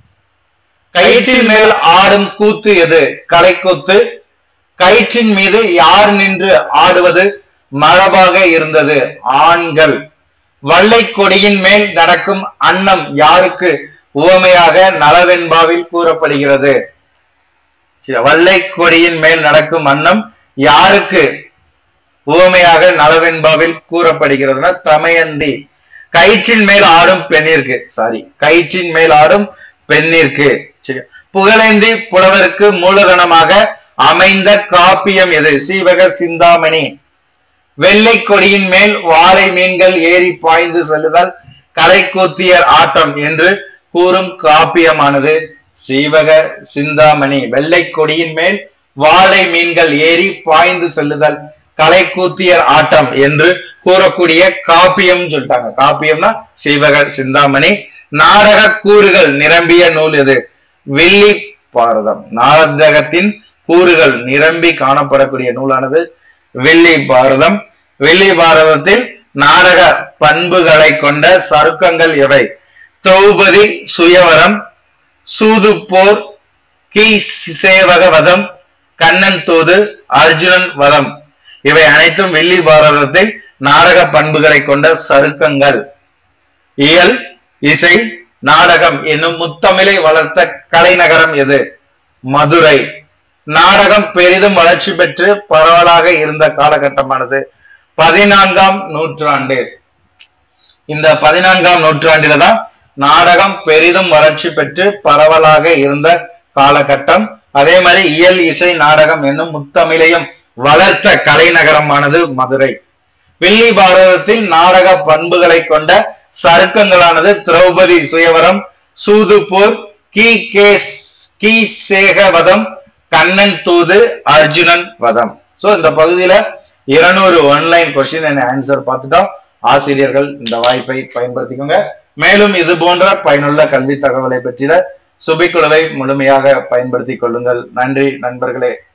கயிற்றின் மேல் ஆடும் கூத்து எது கலைக்கூத்து கயிற்றின் மீது யார் நின்று ஆடுவது மரபாக இருந்தது ஆண்கள் வள்ளை கொடியின் மேல் நடக்கும் அன்னம் யாருக்கு உவமையாக நலவெண்பாவில் கூறப்படுகிறது சரி, வள்ளை கொடியின் மேல் நடக்கும் அன்னம் யாருக்கு உவமையாக நலவெண்பாவில் கூறப்படுகிறதுனா தமயந்தி கயிற்றின் மேல் ஆடும் பெண்ணிற்கு சாரி கயிற்றின் மேல் ஆடும் பெண்ணிற்கு சரி புகழேந்தி புலவருக்கு மூலதனமாக அமைந்த காப்பியம் எது சீவக சிந்தாமணி வெள்ளை கொடியின் மேல் வாழை மீன்கள் ஏறி பாய்ந்து செல்லுதல் கலைக்கூத்தியர் ஆட்டம் என்று கூறும் காப்பியமானது சீவக சிந்தாமணி வெள்ளை கொடியின் மேல் வாழை மீன்கள் ஏறி பாய்ந்து செல்லுதல் கலைக்கூத்தியர் ஆட்டம் என்று கூறக்கூடிய காப்பியம் சொல்லிட்டாங்க காப்பியம்னா சீவக சிந்தாமணி நாடக கூறுகள் நிரம்பிய நூல் எது வில்லி பாரதம் நாடகத்தின் கூறுகள் நிரம்பி காணப்படக்கூடிய நூலானது வில்லி பாரதம் வில்லி பாரதத்தில் நாடக பண்புகளை கொண்ட சருக்கங்கள் எவை திரௌபதி சுயவரம் சூது போர் கி சேவக வதம் கண்ணன் தூது அர்ஜுனன் வதம் இவை அனைத்தும் வில்லி பாரதத்தில் நாடக பண்புகளை கொண்ட சருக்கங்கள் இயல் இசை நாடகம் என்னும் முத்தமிழை வளர்த்த கலைநகரம் எது மதுரை நாடகம் பெரிதும் வளர்ச்சி பெற்று பரவலாக இருந்த காலகட்டமானது பதினான்காம் நூற்றாண்டு இந்த பதினான்காம் நூற்றாண்டில தான் நாடகம் பெரிதும் வளர்ச்சி பெற்று பரவலாக இருந்த காலகட்டம் அதே மாதிரி இயல் இசை நாடகம் என்னும் முத்தமிழையும் வளர்த்த கலைநகரமானது மதுரை வில்லி பாரதத்தில் நாடக பண்புகளை கொண்ட சருக்கங்களானது திரௌபதி சுயவரம் சூதுபோர் கி கே கி சேகவதம் கண்ணன் தூது அர்ஜுனன் வதம் சோ இந்த பகுதியில இருநூறு ஒன்லைன் கொஸ்டின் அண்ட் ஆன்சர் பார்த்துட்டோம் ஆசிரியர்கள் இந்த வாய்ப்பை பயன்படுத்திக்கோங்க மேலும் இது போன்ற பயனுள்ள கல்வி தகவலை பற்றிய சுபிக்குழுவை முழுமையாக பயன்படுத்திக் கொள்ளுங்கள் நன்றி நண்பர்களே